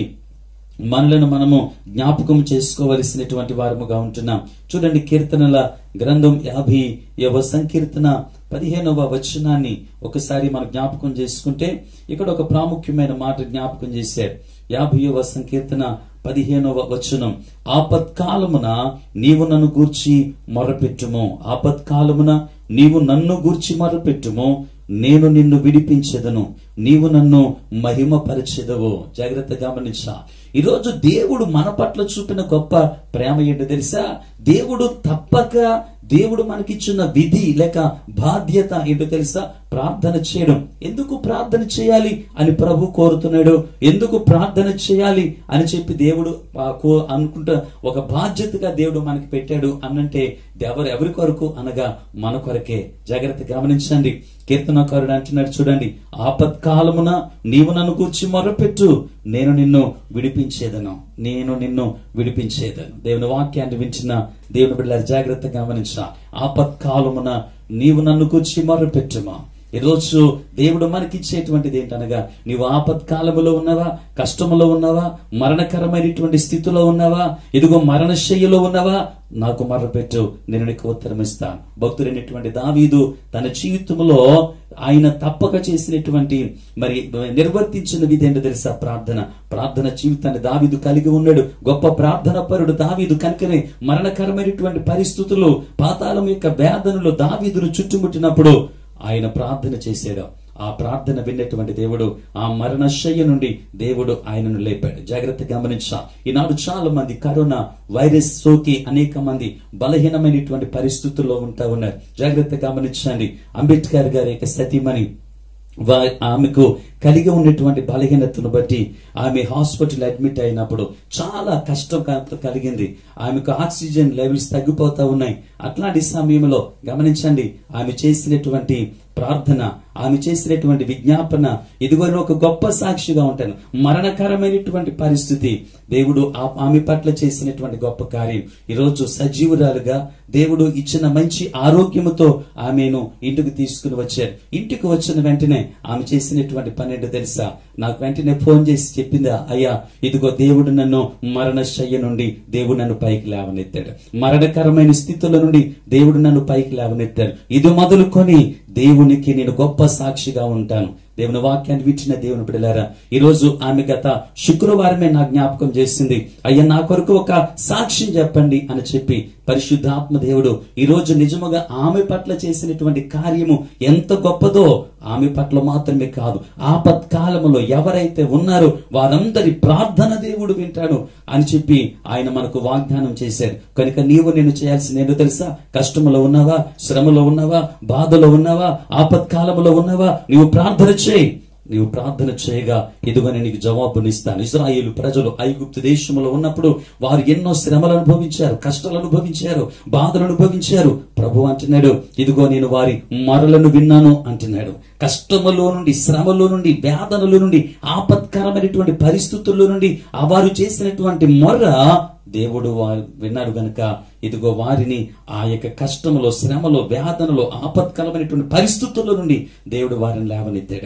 మనలను మనము జ్ఞాపకం చేసుకోవలసినటువంటి వారముగా ఉంటున్నాం చూడండి కీర్తనల గ్రంథం యాభై యవ సంకీర్తన పదిహేనవ వచనాన్ని ఒకసారి మనం జ్ఞాపకం చేసుకుంటే ఇక్కడ ఒక ప్రాముఖ్యమైన మాట జ్ఞాపకం చేశారు యాభైవ సంకీర్తన పదిహేనవ వచనం ఆపత్కాలమున నీవు నన్ను గూర్చి మొరపెట్టుము ఆపత్కాలమున నీవు నన్ను గూర్చి మొరపెట్టుము నేను నిన్ను విడిపించెదను నీవు నన్ను మహిమపరచెదవు జాగ్రత్త గమనించా ఈరోజు దేవుడు మన పట్ల చూపిన గొప్ప ప్రేమ ఏంటో తెలుసా దేవుడు తప్పక దేవుడు మనకిచ్చిన విధి లేక బాధ్యత ఏంటో తెలుసా ప్రార్థన చేయడం ఎందుకు ప్రార్థన చేయాలి అని ప్రభు కోరుతున్నాడు ఎందుకు ప్రార్థన చేయాలి అని చెప్పి దేవుడు ఆ కో- అనుకుంటా ఒక బాధ్యతగా దేవుడు మనకి పెట్టాడు అనంటే ఎవరు ఎవరి కొరకు అనగా మన కొరకే జాగ్రత్త గమనించండి కీర్తనకారుడు అంటున్నాడు చూడండి ఆపత్కాలమున నీవు నన్ను కూర్చి మొరపెట్టు నేను నిన్ను విడిపించేదను నేను నిన్ను విడిపించేదను దేవుని వాక్యాన్ని వించిన దేవుని బిడ్డల జాగ్రత్త గమనించిన ఆపత్కాలమున నీవు నన్ను కూర్చి మొరపెట్టుమా ఈరోజు దేవుడు మనకిచ్చేటువంటిది ఏంటనగా నీవు ఆపత్కాలములో ఉన్నావా కష్టములో ఉన్నావా మరణకరమైనటువంటి స్థితిలో ఉన్నావా ఇదిగో మరణశయ్యలో ఉన్నావా నాకు మర్రపెట్టు నేను నీకు ఉత్తరం ఇస్తాను భక్తుడైనటువంటి దావీదు తన జీవితంలో ఆయన తప్పక చేసినటువంటి మరి నిర్వర్తించిన విధి ఏంటో తెలుసా ప్రార్థన ప్రార్థన జీవితాన్ని దావీదు కలిగి ఉన్నాడు గొప్ప ప్రార్థన పరుడు దావీదు కనుకనే మరణకరమైనటువంటి పరిస్థితులు పాతాళం యొక్క వేదనలు దావీదును చుట్టుముట్టినప్పుడు ఆయన ప్రార్థన చేశాడు ఆ ప్రార్థన విన్నటువంటి దేవుడు ఆ మరణశయ్య నుండి దేవుడు ఆయనను లేపాడు జాగ్రత్త గమనించా ఈనాడు చాలా మంది కరోనా వైరస్ సోకి అనేక మంది బలహీనమైనటువంటి పరిస్థితుల్లో ఉంటా ఉన్నారు జాగ్రత్త గమనించండి అంబేద్కర్ గారి యొక్క సతీమణి వా- ఆమెకు కలిగి ఉన్నటువంటి బలహీనతను బట్టి ఆమె హాస్పిటల్ అడ్మిట్ అయినప్పుడు చాలా కష్టం క- కలిగింది ఆమెకు ఆక్సిజన్ లెవెల్స్ తగ్గిపోతా ఉన్నాయి అట్లాంటి సమయంలో గమనించండి ఆమె చేసినటువంటి ప్రార్థన ఆమె చేసినటువంటి విజ్ఞాపన ఇదిగో నేను ఒక గొప్ప సాక్షిగా ఉంటాను మరణకరమైనటువంటి పరిస్థితి దేవుడు ఆ- ఆమె పట్ల చేసినటువంటి గొప్ప కార్యం ఈరోజు సజీవురాలుగా దేవుడు ఇచ్చిన మంచి ఆరోగ్యముతో ఆమెను ఇంటికి తీసుకుని వచ్చారు ఇంటికి వచ్చిన వెంటనే ఆమె చేసినటువంటి పని ఏంటో తెలుసా నాకు వెంటనే ఫోన్ చేసి చెప్పిందా అయ్యా ఇదిగో దేవుడు నన్ను మరణశయ్య నుండి దేవుడు నన్ను పైకి లేవనెత్తాడు మరణకరమైన స్థితుల నుండి దేవుడు నన్ను పైకి లేవనెత్తాడు ఇది మొదలుకొని దేవునికి నేను గొప్ప సాక్షిగా ఉంటాను దేవుని వాక్యాన్ని విచ్చిన దేవుని బిడలారా ఈ రోజు ఆమె గత శుక్రవారమే నా జ్ఞాపకం చేసింది అయ్యా నా కొరకు ఒక సాక్ష్యం చెప్పండి అని చెప్పి పరిశుద్ధాత్మ దేవుడు ఈ రోజు నిజముగా ఆమె పట్ల చేసినటువంటి కార్యము ఎంత గొప్పదో ఆమె పట్ల మాత్రమే కాదు ఆపత్కాలములో ఎవరైతే ఉన్నారో వారందరి ప్రార్థన దేవుడు వింటాడు అని చెప్పి ఆయన మనకు వాగ్దానం చేశారు కనుక నీవు నేను చేయాల్సింది ఏంటో తెలుసా కష్టములో ఉన్నావా శ్రమలో ఉన్నావా బాధలో ఉన్నావా ఆపత్కాలములో ఉన్నావా నీవు ప్రార్థన చేయి నీవు ప్రార్థన చేయగా ఇదిగో నేను నీకు జవాబునిస్తాను ఇజ్రాయేలు ప్రజలు ఐగుప్తు దేశంలో ఉన్నప్పుడు వారు ఎన్నో శ్రమలు అనుభవించారు కష్టాలు అనుభవించారు బాధలు అనుభవించారు ప్రభు అంటున్నాడు ఇదిగో నేను వారి మరలను విన్నాను అంటున్నాడు కష్టములో నుండి శ్రమలో నుండి వేదనలో నుండి ఆపత్కరమైనటువంటి పరిస్థితుల్లో నుండి ఆ వారు చేసినటువంటి మొర్ర దేవుడు వారు విన్నాడు గనుక ఇదిగో వారిని ఆ యొక్క కష్టములో శ్రమలో వేదనలో ఆపత్కరమైనటువంటి పరిస్థితుల్లో నుండి దేవుడు వారిని లేవనెత్తాడు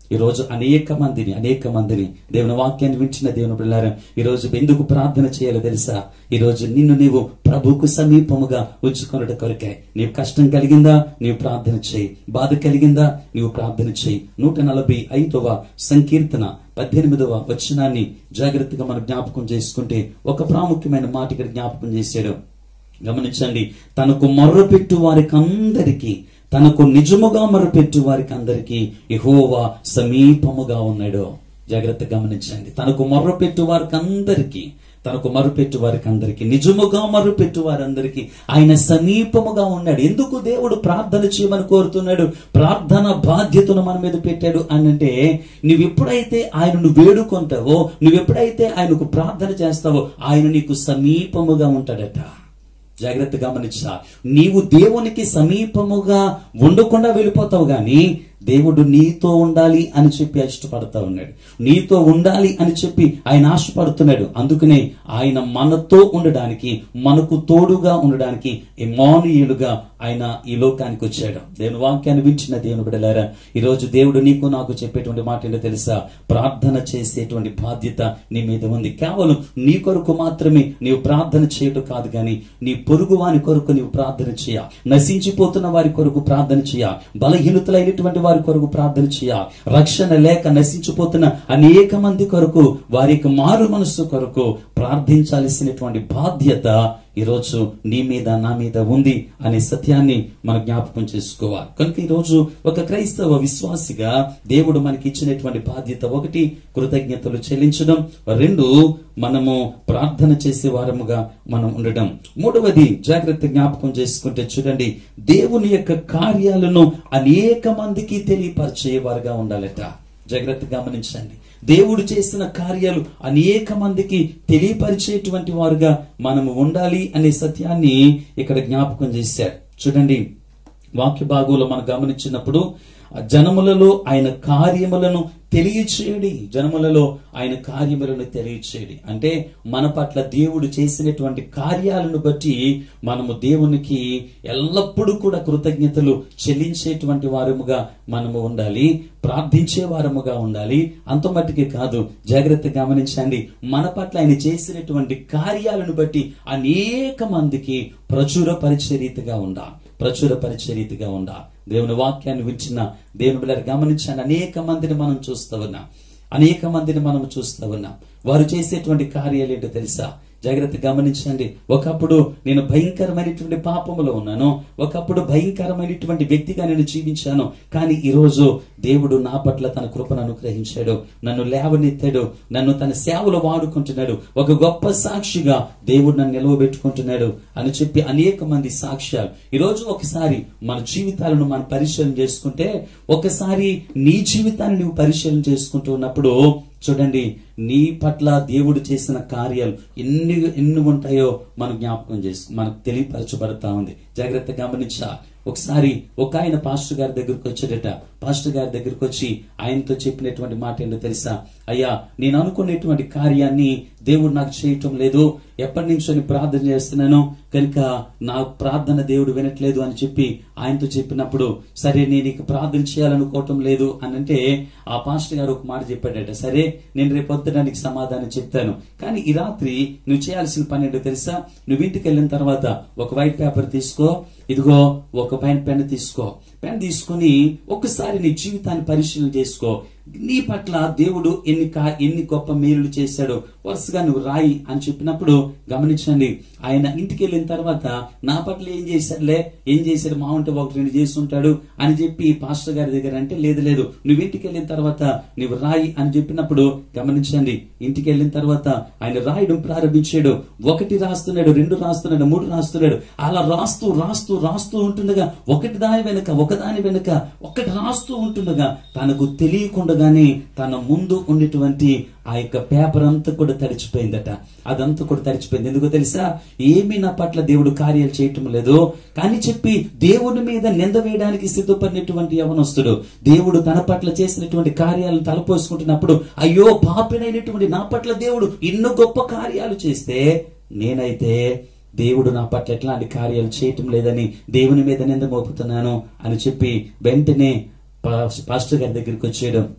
ఈ రోజు అనేక మందిని అనేక మందిని దేవుని వాక్యాన్ని వించిన దేవుని పిల్లారా ఈ రోజు ఎందుకు ప్రార్థన చేయాలో తెలుసా ఈ రోజు నిన్ను నీవు ప్రభుకు సమీపముగా ఉంచుకున్నట కొరకే నీవు కష్టం కలిగిందా నీవు ప్రార్థన చేయి బాధ కలిగిందా నీవు ప్రార్థన చేయి నూట నలభై ఐదవ సంకీర్తన పద్దెనిమిదవ వచనాన్ని జాగ్రత్తగా మనం జ్ఞాపకం చేసుకుంటే ఒక ప్రాముఖ్యమైన మాట ఇక్కడ జ్ఞాపకం చేశాడు గమనించండి తనకు మొర్రపెట్టు వారికి అందరికీ తనకు నిజముగా మొర్రపెట్టు వారికి అందరికీ యెహోవా సమీపముగా ఉన్నాడు జాగ్రత్త గమనించండి తనకు మొర్రపెట్టు వారికి అందరికీ తనకు మరుపెట్టు వారికి అందరికీ నిజముగా మరుపెట్టు వారందరికీ ఆయన సమీపముగా ఉన్నాడు ఎందుకు దేవుడు ప్రార్థన చేయమని కోరుతున్నాడు ప్రార్థన బాధ్యతను మన మీద పెట్టాడు అని అంటే నువ్వు ఎప్పుడైతే ఆయనను వేడుకుంటావో నువ్వు ఎప్పుడైతే ఆయనకు ప్రార్థన చేస్తావో ఆయన నీకు సమీపముగా ఉంటాడట జాగ్రత్త గమనించా నీవు దేవునికి సమీపముగా ఉండకుండా వెళ్ళిపోతావు గాని దేవుడు నీతో ఉండాలి అని చెప్పి ఇష్టపడతా ఉన్నాడు నీతో ఉండాలి అని చెప్పి ఆయన ఆశపడుతున్నాడు అందుకనే ఆయన మనతో ఉండడానికి మనకు తోడుగా ఉండడానికి ఎమానుయులుగా ఆయన ఈ లోకానికి వచ్చాడు దేవుని వాక్యాన్ని వించిన దేవుని బిడలారా ఈ రోజు దేవుడు నీకు నాకు చెప్పేటువంటి మాట ఏంటో తెలుసా ప్రార్థన చేసేటువంటి బాధ్యత నీ మీద ఉంది కేవలం నీ కొరకు మాత్రమే నీవు ప్రార్థన చేయటం కాదు కానీ నీ పొరుగు వాని కొరకు నీవు ప్రార్థన చేయ నశించిపోతున్న వారి కొరకు ప్రార్థన చేయ బలహీనతలైనటువంటి వారి కొరకు ప్రార్థన చేయ రక్షణ లేక నశించిపోతున్న అనేక మంది కొరకు వారి యొక్క మారు మనస్సు కొరకు ప్రార్థించాల్సినటువంటి బాధ్యత ఈరోజు నీ మీద నా మీద ఉంది అనే సత్యాన్ని మనం జ్ఞాపకం చేసుకోవాలి కనుక ఈరోజు ఒక క్రైస్తవ విశ్వాసిగా దేవుడు మనకి ఇచ్చినటువంటి బాధ్యత ఒకటి కృతజ్ఞతలు చెల్లించడం రెండు మనము ప్రార్థన చేసే వారముగా మనం ఉండడం మూడవది జాగ్రత్త జ్ఞాపకం చేసుకుంటే చూడండి దేవుని యొక్క కార్యాలను అనేక మందికి తెలియపరిచేవారుగా ఉండాలట జాగ్రత్త గమనించండి దేవుడు చేసిన కార్యాలు అనేక మందికి తెలియపరిచేటువంటి వారుగా మనము ఉండాలి అనే సత్యాన్ని ఇక్కడ జ్ఞాపకం చేశారు చూడండి వాక్య భాగంలో మనం గమనించినప్పుడు ఆ జనములలో ఆయన కార్యములను తెలియచేయడి జనములలో ఆయన కార్యములను తెలియచేయడి అంటే మన పట్ల దేవుడు చేసినటువంటి కార్యాలను బట్టి మనము దేవునికి ఎల్లప్పుడూ కూడా కృతజ్ఞతలు చెల్లించేటువంటి వారముగా మనము ఉండాలి ప్రార్థించే వారముగా ఉండాలి అంత మట్టుకే కాదు జాగ్రత్త గమనించండి మన పట్ల ఆయన చేసినటువంటి కార్యాలను బట్టి అనేక మందికి ప్రచురపరిచే రీతిగా ఉండా ప్రచురపరిచే రీతిగా ఉండా దేవుని వాక్యాన్ని వించిన దేవుని బిడ్డలు గమనించాను అనేక మందిని మనం చూస్తూ ఉన్నాం అనేక మందిని మనం చూస్తూ ఉన్నాం వారు చేసేటువంటి కార్యాలు ఏంటో తెలుసా జాగ్రత్త గమనించండి ఒకప్పుడు నేను భయంకరమైనటువంటి పాపములో ఉన్నాను ఒకప్పుడు భయంకరమైనటువంటి వ్యక్తిగా నేను జీవించాను కానీ ఈ రోజు దేవుడు నా పట్ల తన కృపను అనుగ్రహించాడు నన్ను లేవనెత్తాడు నన్ను తన సేవలో వాడుకుంటున్నాడు ఒక గొప్ప సాక్షిగా దేవుడు నన్ను నిలవబెట్టుకుంటున్నాడు అని చెప్పి అనేక మంది సాక్ష్యాలు ఈ రోజు ఒకసారి మన జీవితాలను మనం పరిశీలన చేసుకుంటే ఒకసారి నీ జీవితాన్ని నువ్వు పరిశీలన చేసుకుంటూ ఉన్నప్పుడు చూడండి నీ పట్ల దేవుడు చేసిన కార్యాలు ఎన్ని ఎన్ని ఉంటాయో మనం జ్ఞాపకం చేసు మనకు తెలియపరచబడతా ఉంది జాగ్రత్త గమనించా ఒకసారి ఒక ఆయన పాస్టర్ గారి దగ్గరకు వచ్చాడట పాస్టర్ గారి దగ్గరకు వచ్చి ఆయనతో చెప్పినటువంటి మాట ఏంటో తెలుసా అయ్యా నేను అనుకునేటువంటి కార్యాన్ని దేవుడు నాకు చేయటం లేదు ఎప్పటి నుంచో నేను ప్రార్థన చేస్తున్నాను కనుక నా ప్రార్థన దేవుడు వినట్లేదు అని చెప్పి ఆయనతో చెప్పినప్పుడు సరే నేను ఇక ప్రార్థన చేయాలనుకోవటం లేదు అని అంటే ఆ పాస్టర్ గారు ఒక మాట చెప్పాడట సరే నేను రేపు పొద్దుడానికి సమాధానం చెప్తాను కానీ ఈ రాత్రి నువ్వు చేయాల్సిన పని ఏంటో తెలుసా నువ్వు ఇంటికి వెళ్ళిన తర్వాత ఒక వైట్ పేపర్ తీసుకో ఇదిగో ఒక పెన్ పెన్ తీసుకో పెన్ తీసుకొని ఒక్కసారి నీ జీవితాన్ని పరిశీలన చేసుకో నీ పట్ల దేవుడు ఎన్ని కా ఎన్ని గొప్ప మేలులు చేశాడో వరుసగా నువ్వు రాయి అని చెప్పినప్పుడు గమనించండి ఆయన ఇంటికి వెళ్ళిన తర్వాత నా పట్ల ఏం చేశాడులే ఏం చేశాడు మా ఉంటే ఒకటి రెండు చేసి ఉంటాడు అని చెప్పి పాస్టర్ గారి దగ్గర అంటే లేదు లేదు నువ్వు ఇంటికి వెళ్ళిన తర్వాత నువ్వు రాయి అని చెప్పినప్పుడు గమనించండి ఇంటికి వెళ్ళిన తర్వాత ఆయన రాయడం ప్రారంభించాడు ఒకటి రాస్తున్నాడు రెండు రాస్తున్నాడు మూడు రాస్తున్నాడు అలా రాస్తూ రాస్తూ రాస్తూ ఉంటుండగా ఒకటి దాని వెనుక ఒకదాని వెనుక ఒకటి రాస్తూ ఉంటుండగా తనకు తెలియకుండానే తన ముందు ఉండేటువంటి ఆ యొక్క పేపర్ అంతా కూడా తడిచిపోయిందట అదంతా కూడా తడిచిపోయింది ఎందుకో తెలుసా ఏమీ నా పట్ల దేవుడు కార్యాలు చేయటం లేదు కానీ చెప్పి దేవుని మీద నింద వేయడానికి సిద్ధపడినటువంటి యవనస్తుడు దేవుడు తన పట్ల చేసినటువంటి కార్యాలను తలపోసుకుంటున్నప్పుడు అయ్యో పాపినైనటువంటి నా పట్ల దేవుడు ఎన్నో గొప్ప కార్యాలు చేస్తే నేనైతే దేవుడు నా పట్ల ఎట్లాంటి కార్యాలు చేయటం లేదని దేవుని మీద నింద మోపుతున్నాను అని చెప్పి వెంటనే పా- పాస్టర్ గారి దగ్గరికి వచ్చేయడం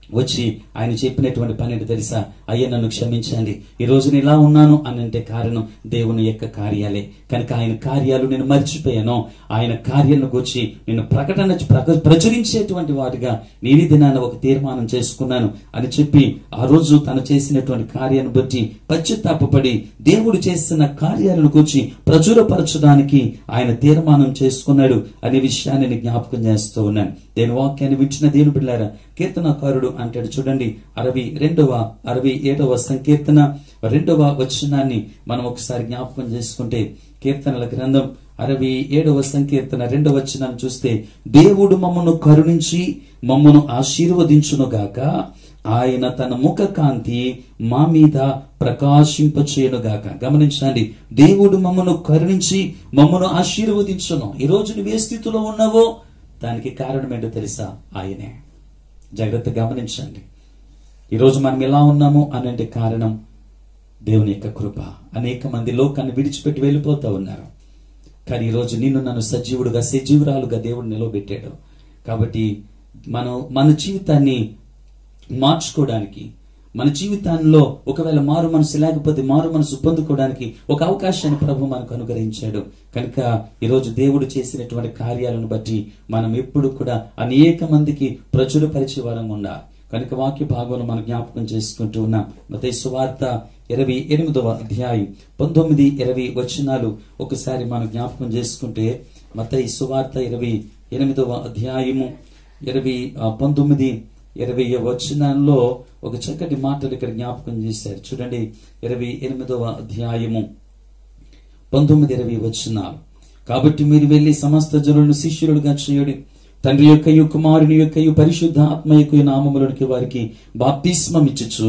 వచ్చి ఆయన చెప్పినటువంటి పని ఏంటో తెలుసా అయ్యా నన్ను క్షమించండి ఈ రోజు నేను ఇలా ఉన్నాను అని అంటే కారణం దేవుని యొక్క కార్యాలే కనుక ఆయన కార్యాలు నేను మర్చిపోయాను ఆయన కార్యాలను గురించి నేను ప్రకటన ప్రక- ప్రచురించేటువంటి వాటిగా నేను ఈ దినాన ఒక తీర్మానం చేసుకున్నాను అని చెప్పి ఆ రోజు తను చేసినటువంటి కార్యాన్ని బట్టి పశ్చాత్తాపడి దేవుడు చేస్తున్న కార్యాలను గురించి ప్రచురపరచడానికి ఆయన తీర్మానం చేసుకున్నాడు అనే విషయాన్ని నేను జ్ఞాపకం చేస్తూ ఉన్నాను దేని వాక్యాన్ని వించిన దేవుని బిడ్డారా కీర్తనకారుడు అంటాడు చూడండి అరవై రెండవ అరవై ఏడవ సంకీర్తన రెండవ వచనాన్ని మనం ఒకసారి జ్ఞాపకం చేసుకుంటే కీర్తనల గ్రంథం అరవై ఏడవ సంకీర్తన రెండవ వచనాన్ని చూస్తే దేవుడు మమ్మను కరుణించి మమ్మను ఆశీర్వదించునుగాక ఆయన తన ముఖ కాంతి మా మీద ప్రకాశింపచేయునుగాక గమనించండి దేవుడు మమ్మను కరుణించి మమ్మను ఆశీర్వదించును ఈ రోజు నువ్వు ఏ స్థితిలో ఉన్నావో దానికి కారణం ఏంటో తెలుసా ఆయనే జాగ్రత్త గమనించండి ఈరోజు మనం ఎలా ఉన్నాము అనంటే కారణం దేవుని యొక్క కృప అనేక మంది లోకాన్ని విడిచిపెట్టి వెళ్ళిపోతా ఉన్నారు కానీ ఈరోజు నిన్ను నన్ను సజీవుడుగా సజీవురాలుగా దేవుడు నిలవబెట్టాడు కాబట్టి మనం మన జీవితాన్ని మార్చుకోవడానికి మన జీవితాల్లో ఒకవేళ మారు మనసు లేకపోతే మారు మనసు పొందుకోవడానికి ఒక అవకాశాన్ని ప్రభు మనకు అనుగ్రహించాడు కనుక ఈరోజు దేవుడు చేసినటువంటి కార్యాలను బట్టి మనం ఎప్పుడు కూడా అనేక మందికి ప్రచురపరిచే వారంగా ఉండాలి కనుక వాక్య భాగంలో మనం జ్ఞాపకం చేసుకుంటూ ఉన్నాం మత సువార్త ఇరవై ఎనిమిదవ అధ్యాయం పంతొమ్మిది ఇరవై వచనాలు ఒకసారి మనం జ్ఞాపకం చేసుకుంటే మత సువార్త ఇరవై ఎనిమిదవ అధ్యాయము ఇరవై ఆ, పంతొమ్మిది ఇరవై వచనాల్లో ఒక చక్కటి మాటలు ఇక్కడ జ్ఞాపకం చేశారు చూడండి ఇరవై ఎనిమిదవ అధ్యాయము పంతొమ్మిది ఇరవై వచనాలు కాబట్టి మీరు వెళ్లి సమస్త జనులను శిష్యులుగా చేయుడి తండ్రి యొక్కయు కుమారుని యొక్కయు పరిశుద్ధ ఆత్మ యొక్క నామములకి వారికి బాప్తిస్మం ఇచ్చుచు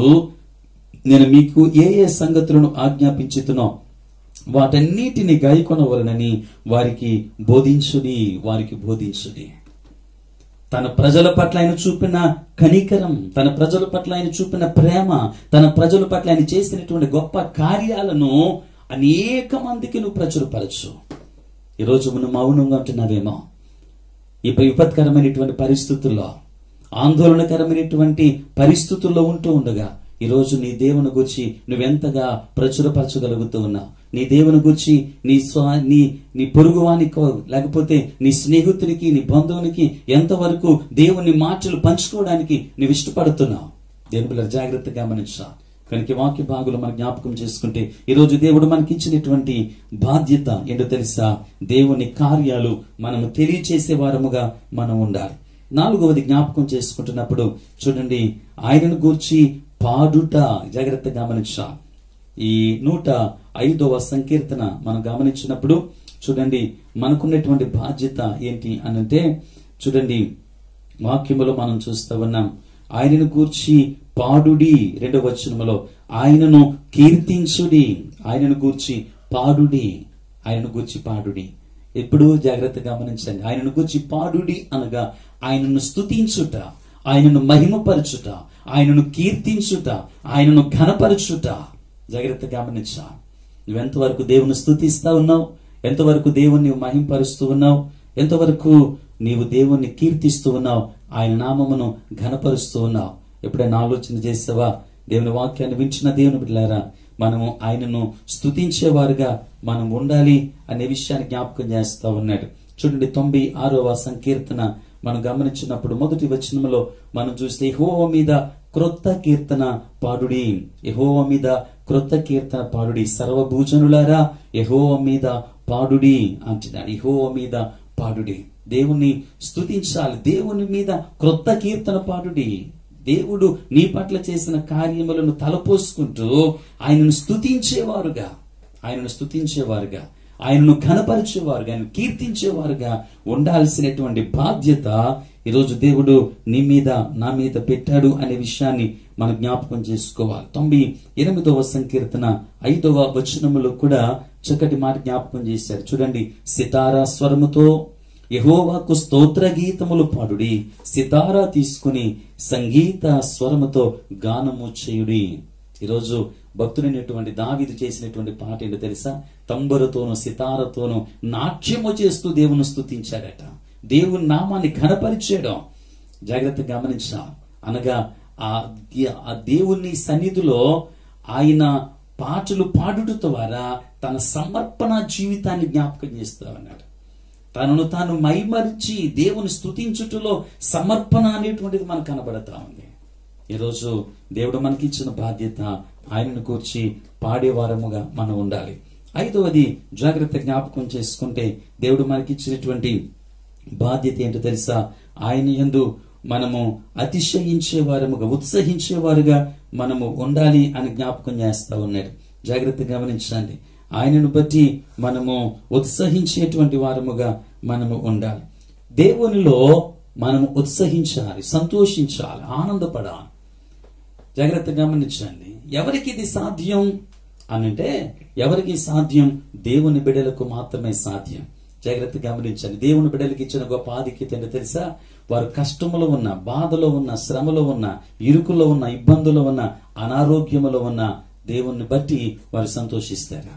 నేను మీకు ఏ ఏ సంగతులను ఆజ్ఞాపించుతున్నో వాటన్నిటిని గాయకొనవలనని వారికి బోధించుడి వారికి బోధించుడి తన ప్రజల పట్ల ఆయన చూపిన కనికరం తన ప్రజల పట్ల ఆయన చూపిన ప్రేమ తన ప్రజల పట్ల ఆయన చేసినటువంటి గొప్ప కార్యాలను అనేక మందికి నువ్వు ప్రచురపరచు ఈరోజు నువ్వు మౌనంగా ఉంటున్నావేమో ఈ విపత్కరమైనటువంటి పరిస్థితుల్లో ఆందోళనకరమైనటువంటి పరిస్థితుల్లో ఉంటూ ఉండగా ఈ రోజు నీ దేవుని గురించి నువ్వెంతగా ప్రచురపరచగలుగుతూ ఉన్నావు నీ దేవుని గురించి నీ స్వ నీ నీ పొరుగువానికో లేకపోతే నీ స్నేహితునికి నీ బంధువునికి ఎంతవరకు దేవుని మాటలు పంచుకోవడానికి నువ్వు ఇష్టపడుతున్నావు దేవుని పిల్లలు జాగ్రత్తగా గమనించా కనుక ఈ వాక్య భాగులు మనం జ్ఞాపకం చేసుకుంటే ఈ రోజు దేవుడు మనకి ఇచ్చినటువంటి బాధ్యత ఏంటో తెలుసా దేవుని కార్యాలు మనము తెలియచేసే వారముగా మనం ఉండాలి నాలుగవది జ్ఞాపకం చేసుకుంటున్నప్పుడు చూడండి ఆయనను గూర్చి పాడుట జాగ్రత్తగా గమనించా ఈ నూట ఐదవ సంకీర్తన మనం గమనించినప్పుడు చూడండి మనకున్నటువంటి బాధ్యత ఏంటి అనంటే చూడండి వాక్యములో మనం చూస్తూ ఉన్నాం ఆయనను గూర్చి పాడుడి రెండవ వచనములో ఆయనను కీర్తించుడి ఆయనను గూర్చి పాడుడి ఆయనను గూర్చి పాడుడి ఎప్పుడు జాగ్రత్తగా గమనించండి ఆయనను గూర్చి పాడుడి అనగా ఆయనను స్తుతించుట ఆయనను మహిమపరచుట ఆయనను కీర్తించుట ఆయనను ఘనపరచుట జాగ్రత్తగా గమనించా నువ్వెంతవరకు దేవుని స్తుతిస్తా ఉన్నావు ఎంతవరకు దేవుణ్ణి మహింపరుస్తూ ఉన్నావు ఎంతవరకు నీవు దేవుణ్ణి కీర్తిస్తూ ఉన్నావు ఆయన నామమును ఘనపరుస్తూ ఉన్నావు ఎప్పుడైనా ఆలోచన చేసావా దేవుని వాక్యాన్ని వించిన దేవుని బిడ్డలారా మనము ఆయనను స్తుతించేవారుగా మనం ఉండాలి అనే విషయాన్ని జ్ఞాపకం చేస్తా ఉన్నాడు చూడండి తొంభై ఆరవ సంకీర్తన మనం గమనించినప్పుడు మొదటి వచనంలో మనం చూస్తే యెహోవా మీద క్రొత్త కీర్తన పాడుడి యెహోవా మీద క్రొత్త కీర్తన పాడుడి సర్వభూజనులారా యెహోవా మీద పాడుడి అంటున్నాడు యెహోవా మీద పాడుడి దేవుణ్ణి స్తుతించాలి దేవుని మీద క్రొత్త కీర్తన పాడుడి దేవుడు నీ పట్ల చేసిన కార్యములను తలపోసుకుంటూ ఆయనను స్తుతించేవారుగా ఆయనను స్తుతించేవారుగా ఆయనను ఘనపరిచేవారుగా ఆయన కీర్తించేవారుగా ఉండాల్సినటువంటి బాధ్యత ఈరోజు దేవుడు నీ మీద నా మీద పెట్టాడు అనే విషయాన్ని మనం జ్ఞాపకం చేసుకోవాలి తొంభై ఎనిమిదవ సంకీర్తన ఐదవ వచనములో కూడా చక్కటి మాట జ్ఞాపకం చేశారు చూడండి సితారా స్వరముతో యహోవాకు స్తోత్ర గీతములు పాడుడి సితారా తీసుకుని సంగీత స్వరముతో గానము చేయుడి ఈరోజు భక్తుడైనటువంటి దావీదు చేసినటువంటి పాట ఏంటో తెలుసా తంబరుతోను సితారతోను నాట్యము చేస్తూ దేవుని స్తుతించాడట దేవుని నామాన్ని ఘనపరిచేయడం జాగ్రత్తగా గమనించా అనగా ఆ దే- ఆ దేవుని సన్నిధిలో ఆయన పాటలు పాడుట ద్వారా తన సమర్పణ జీవితాన్ని జ్ఞాపకం చేస్తా ఉన్నాడు తనను తాను మైమరిచి దేవుని స్తుతించుటలో సమర్పణ అనేటువంటిది మనకు కనబడతా ఉంది ఈరోజు దేవుడు మనకి ఇచ్చిన బాధ్యత ఆయనను కూర్చి పాడేవారముగా మనం ఉండాలి ఐదవది జాగ్రత్త జ్ఞాపకం చేసుకుంటే దేవుడు మనకి ఇచ్చినటువంటి బాధ్యత ఏంటో తెలుసా ఆయన యందు మనము అతిశయించే వారముగా ఉత్సహించేవారుగా మనము ఉండాలి అని జ్ఞాపకం చేస్తా ఉన్నాడు జాగ్రత్త గమనించండి ఆయనను బట్టి మనము ఉత్సహించేటువంటి వారముగా మనము ఉండాలి దేవునిలో మనము ఉత్సహించాలి సంతోషించాలి ఆనందపడాలి జాగ్రత్త గమనించండి ఎవరికి ఇది సాధ్యం అనంటే ఎవరికి సాధ్యం దేవుని బిడ్డలకు మాత్రమే సాధ్యం జాగ్రత్త గమనించండి దేవుని బిడ్డలకు ఇచ్చిన గొప్ప ఆధిక్యత ఏంటో తెలుసా వారు కష్టములో ఉన్న బాధలో ఉన్న శ్రమలో ఉన్న ఇరుకులో ఉన్న ఇబ్బందులో ఉన్న అనారోగ్యములో ఉన్న దేవుణ్ణి బట్టి వారు సంతోషిస్తారు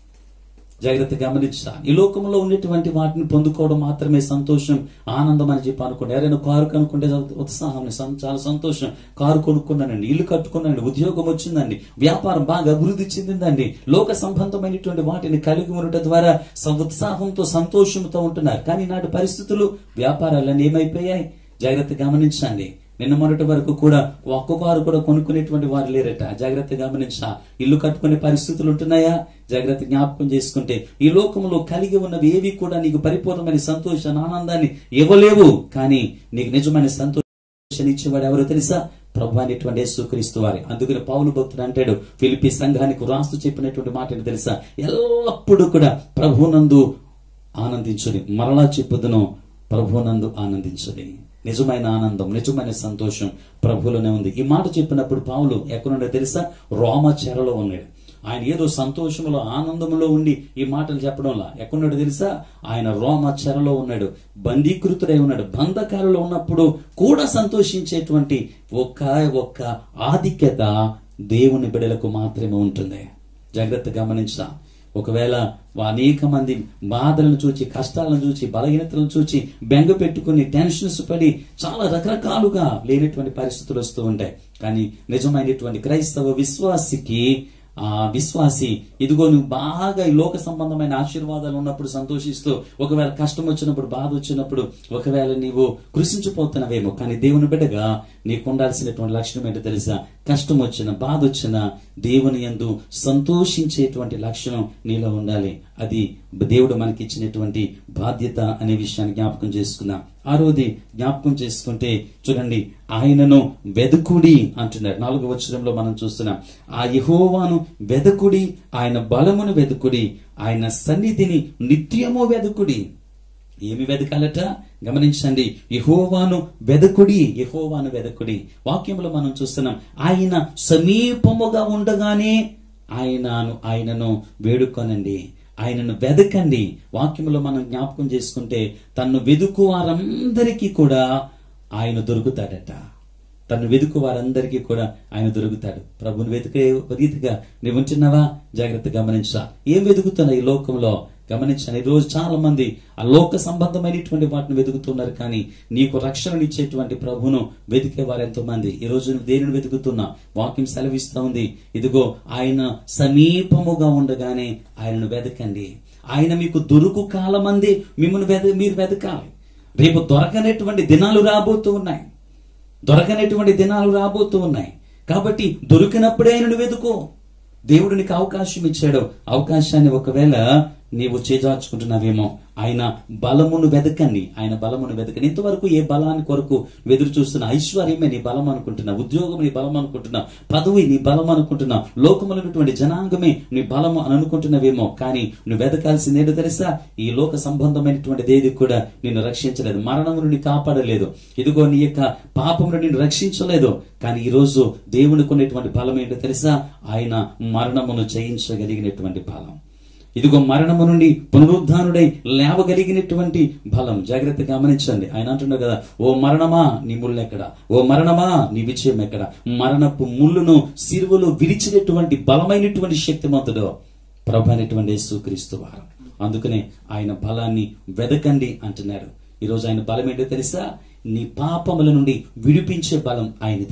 జాగ్రత్త గమనించా ఈ లోకంలో ఉండేటువంటి వాటిని పొందుకోవడం మాత్రమే సంతోషం ఆనందం అని చెప్పి అనుకోండి ఎవరైనా కారు కనుక్కుంటే ఉత్సాహం సం- చాలా సంతోషం కారు కొనుక్కున్నానండి ఇల్లు కట్టుకున్నానండి ఉద్యోగం వచ్చిందండి వ్యాపారం బాగా అభివృద్ధి చెందిందండి లోక సంబంధమైనటువంటి వాటిని కలిగి ఉండటం ద్వారా స- ఉత్సాహంతో సంతోషంతో ఉంటున్నారు కానీ నాటి పరిస్థితులు వ్యాపారాలన్నీ ఏమైపోయాయి జాగ్రత్త గమనించండి నిన్న మొన్నటి వరకు కూడా ఒక్క కారు కూడా కొనుక్కునేటువంటి వారు లేరట జాగ్రత్త గమనించా ఇల్లు కట్టుకునే పరిస్థితులు ఉంటున్నాయా జాగ్రత్త జ్ఞాపకం చేసుకుంటే ఈ లోకంలో కలిగి ఉన్నవి ఏవి కూడా నీకు పరిపూర్ణమైన సంతోషాన్ని ఆనందాన్ని ఇవ్వలేవు కానీ నీకు నిజమైన సంతోషాన్ని ఇచ్చేవాడు ఎవరో తెలుసా ప్రభు అనేటువంటి యేసుక్రీస్తు వారి అందుకని పౌలు భక్తుడు అంటాడు ఫిలిపి సంఘానికి రాస్తూ చెప్పినటువంటి మాట ఏంటో తెలుసా ఎల్లప్పుడూ కూడా ప్రభునందు ఆనందించుడి మరలా చెప్పుదును ప్రభునందు ఆనందించుడి నిజమైన ఆనందం నిజమైన సంతోషం ప్రభులోనే ఉంది ఈ మాట చెప్పినప్పుడు పావులు ఎక్కడుండో తెలుసా రోమ చెరలో ఉన్నాడు ఆయన ఏదో సంతోషంలో ఆనందంలో ఉండి ఈ మాటలు చెప్పడంలా ఎక్కడున్నాడు తెలుసా ఆయన రోమ చెరలో ఉన్నాడు బందీకృతుడై ఉన్నాడు బంధకాలలో ఉన్నప్పుడు కూడా సంతోషించేటువంటి ఒక్క ఒక్క ఆధిక్యత దేవుని బిడలకు మాత్రమే ఉంటుంది జాగ్రత్త గమనించా ఒకవేళ అనేక మంది బాధలను చూచి కష్టాలను చూచి బలహీనతలను చూచి బెంగ పెట్టుకుని టెన్షన్స్ పడి చాలా రకరకాలుగా లేనటువంటి పరిస్థితులు వస్తూ ఉంటాయి కానీ నిజమైనటువంటి క్రైస్తవ విశ్వాసికి ఆ విశ్వాసి ఇదిగో నువ్వు బాగా ఈ లోక సంబంధమైన ఆశీర్వాదాలు ఉన్నప్పుడు సంతోషిస్తూ ఒకవేళ కష్టం వచ్చినప్పుడు బాధ వచ్చినప్పుడు ఒకవేళ నీవు కృషించిపోతున్నవేమో కానీ దేవుని బిడ్డగా నీకు ఉండాల్సినటువంటి లక్షణం ఏంటో తెలుసా కష్టం వచ్చిన బాధ వచ్చిన దేవుని యందు సంతోషించేటువంటి లక్షణం నీలో ఉండాలి అది దేవుడు మనకి ఇచ్చినటువంటి బాధ్యత అనే విషయాన్ని జ్ఞాపకం చేసుకుందాం ఆరోది జ్ఞాపకం చేసుకుంటే చూడండి ఆయనను వెదకుడి అంటున్నారు నాలుగు వచ్చరంలో మనం చూస్తున్నాం ఆ యహోవాను వెదకుడి ఆయన బలమును వెదకుడి ఆయన సన్నిధిని నిత్యము వెదకుడి ఏమి వెదకాలట గమనించండి యహోవాను వెదకుడి యహోవాను వెదకుడి వాక్యంలో మనం చూస్తున్నాం ఆయన సమీపముగా ఉండగానే ఆయనను ఆయనను వేడుకొనండి ఆయనను వెదకండి వాక్యంలో మనం జ్ఞాపకం చేసుకుంటే తన్ను వెదుకు వారందరికీ కూడా ఆయన దొరుకుతాడట తను వెతుకు వారందరికీ కూడా ఆయన దొరుకుతాడు ప్రభుని వెతికే రీతిగా నీవు ఉంటున్నావా జాగ్రత్త గమనించా ఏం వెతుకుతున్నా ఈ లోకంలో గమనించాను ఈ రోజు చాలా మంది ఆ లోక సంబంధమైనటువంటి వాటిని వెతుకుతున్నారు కానీ నీకు రక్షణనిచ్చేటువంటి ప్రభును వెతికే వారు ఎంతో మంది ఈ రోజు నువ్వు దేనిని వెతుకుతున్నా వాక్యం సెలవిస్తా ఉంది ఇదిగో ఆయన సమీపముగా ఉండగానే ఆయనను వెతకండి ఆయన మీకు దొరుకు కాలమంది మిమ్మల్ని వెద మీరు వెతకాలి రేపు దొరకనటువంటి దినాలు రాబోతూ ఉన్నాయి దొరకనటువంటి దినాలు రాబోతూ ఉన్నాయి కాబట్టి దొరికినప్పుడే ఆయనను వెతుకో దేవుడు నీకు అవకాశం ఇచ్చాడు అవకాశాన్ని ఒకవేళ నీవు చేజార్చుకుంటున్నావేమో ఆయన బలమును వెదకండి ఆయన బలమును వెదకండి ఇంతవరకు ఏ బలాన్ని కొరకు ఎదురు చూస్తున్న ఐశ్వర్యమే నీ బలం అనుకుంటున్నా ఉద్యోగం నీ బలం అనుకుంటున్నా పదవి నీ బలం అనుకుంటున్నా లోకములైనటువంటి జనాంగమే నీ బలము అని అనుకుంటున్నావేమో కానీ నువ్వు వెదకాల్సింది ఏంటో తెలుసా ఈ లోక సంబంధమైనటువంటిది ఏది కూడా నిన్ను రక్షించలేదు మరణము నుండి కాపాడలేదు ఇదిగో నీ యొక్క పాపమును నిన్ను రక్షించలేదు కానీ ఈ రోజు దేవునికి ఉన్నటువంటి బలం ఏంటో తెలుసా ఆయన మరణమును జయించగలిగినటువంటి బలం ఇదిగో మరణము నుండి పునరుద్ధానుడై లేవగలిగినటువంటి బలం జాగ్రత్త గమనించండి ఆయన అంటున్నాడు కదా ఓ మరణమా నీ ముళ్ళు ఎక్కడ ఓ మరణమా నీ విజయం ఎక్కడ మరణపు ముళ్ళును సిరువలు విడిచినటువంటి బలమైనటువంటి శక్తిమంతుడు ప్రభు అయినటువంటి యేసుక్రీస్తు వారు అందుకనే ఆయన బలాన్ని వెదకండి అంటున్నాడు ఈరోజు ఆయన బలం ఏంటో తెలుసా నీ పాపముల నుండి విడిపించే బలం ఆయనది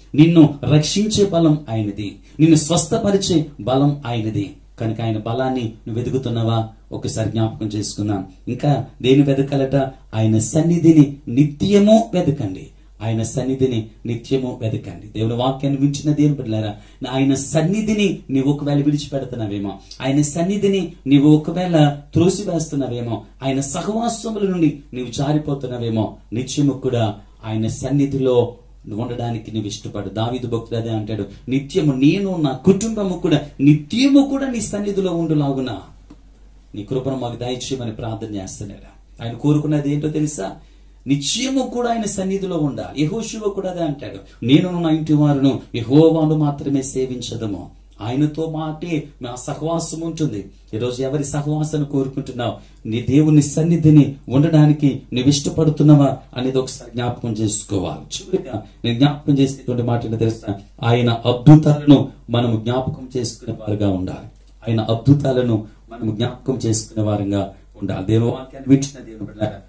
నిన్ను రక్షించే బలం ఆయనది నిన్ను స్వస్థపరిచే బలం ఆయనది కనుక ఆయన బలాన్ని నువ్వు వెతుకుతున్నావా ఒకసారి జ్ఞాపకం చేసుకుందాం ఇంకా దేని వెతకాలట ఆయన సన్నిధిని నిత్యము వెతకండి ఆయన సన్నిధిని నిత్యము వెతకండి దేవుని వాక్యాన్ని వించిన దేవుని బిడ్డలారా ఆయన సన్నిధిని నీవు ఒకవేళ విడిచిపెడుతున్నావేమో ఆయన సన్నిధిని నీవు ఒకవేళ త్రోసివేస్తున్నావేమో ఆయన సహవాసముల నుండి నీవు జారిపోతున్నావేమో నిత్యము కూడా ఆయన సన్నిధిలో ఉండడానికి నీవు ఇష్టపడు దావిదు భక్తుడు అదే అంటాడు నిత్యము నేను నా కుటుంబము కూడా నిత్యము కూడా నీ సన్నిధిలో ఉండులాగునా నీ కృపను మాకు దయచేయమని ప్రార్థన చేస్తున్నాడు ఆయన కోరుకున్నది ఏంటో తెలుసా నిత్యము కూడా ఆయన సన్నిధిలో ఉండాలి యహోశివ కూడా అదే అంటాడు నేను నా ఇంటి వారును యహోవాను మాత్రమే సేవించదము ఆయనతో మాటే నా సహవాసం ఉంటుంది ఈరోజు ఎవరి సహవాసాన్ని కోరుకుంటున్నావు నీ దేవుని సన్నిధిని ఉండడానికి నువ్వు ఇష్టపడుతున్నావా అనేది ఒకసారి జ్ఞాపకం చేసుకోవాలి చివరిగా నేను జ్ఞాపకం చేసేటువంటి మాట ఏంటో తెలుసా ఆయన అద్భుతాలను మనము జ్ఞాపకం చేసుకునే వారుగా ఉండాలి ఆయన అద్భుతాలను మనము జ్ఞాపకం చేసుకునే వారంగా ఉండాలి దేవుని వాక్యాన్ని వింటున్న దేవుని బిడ్డలారా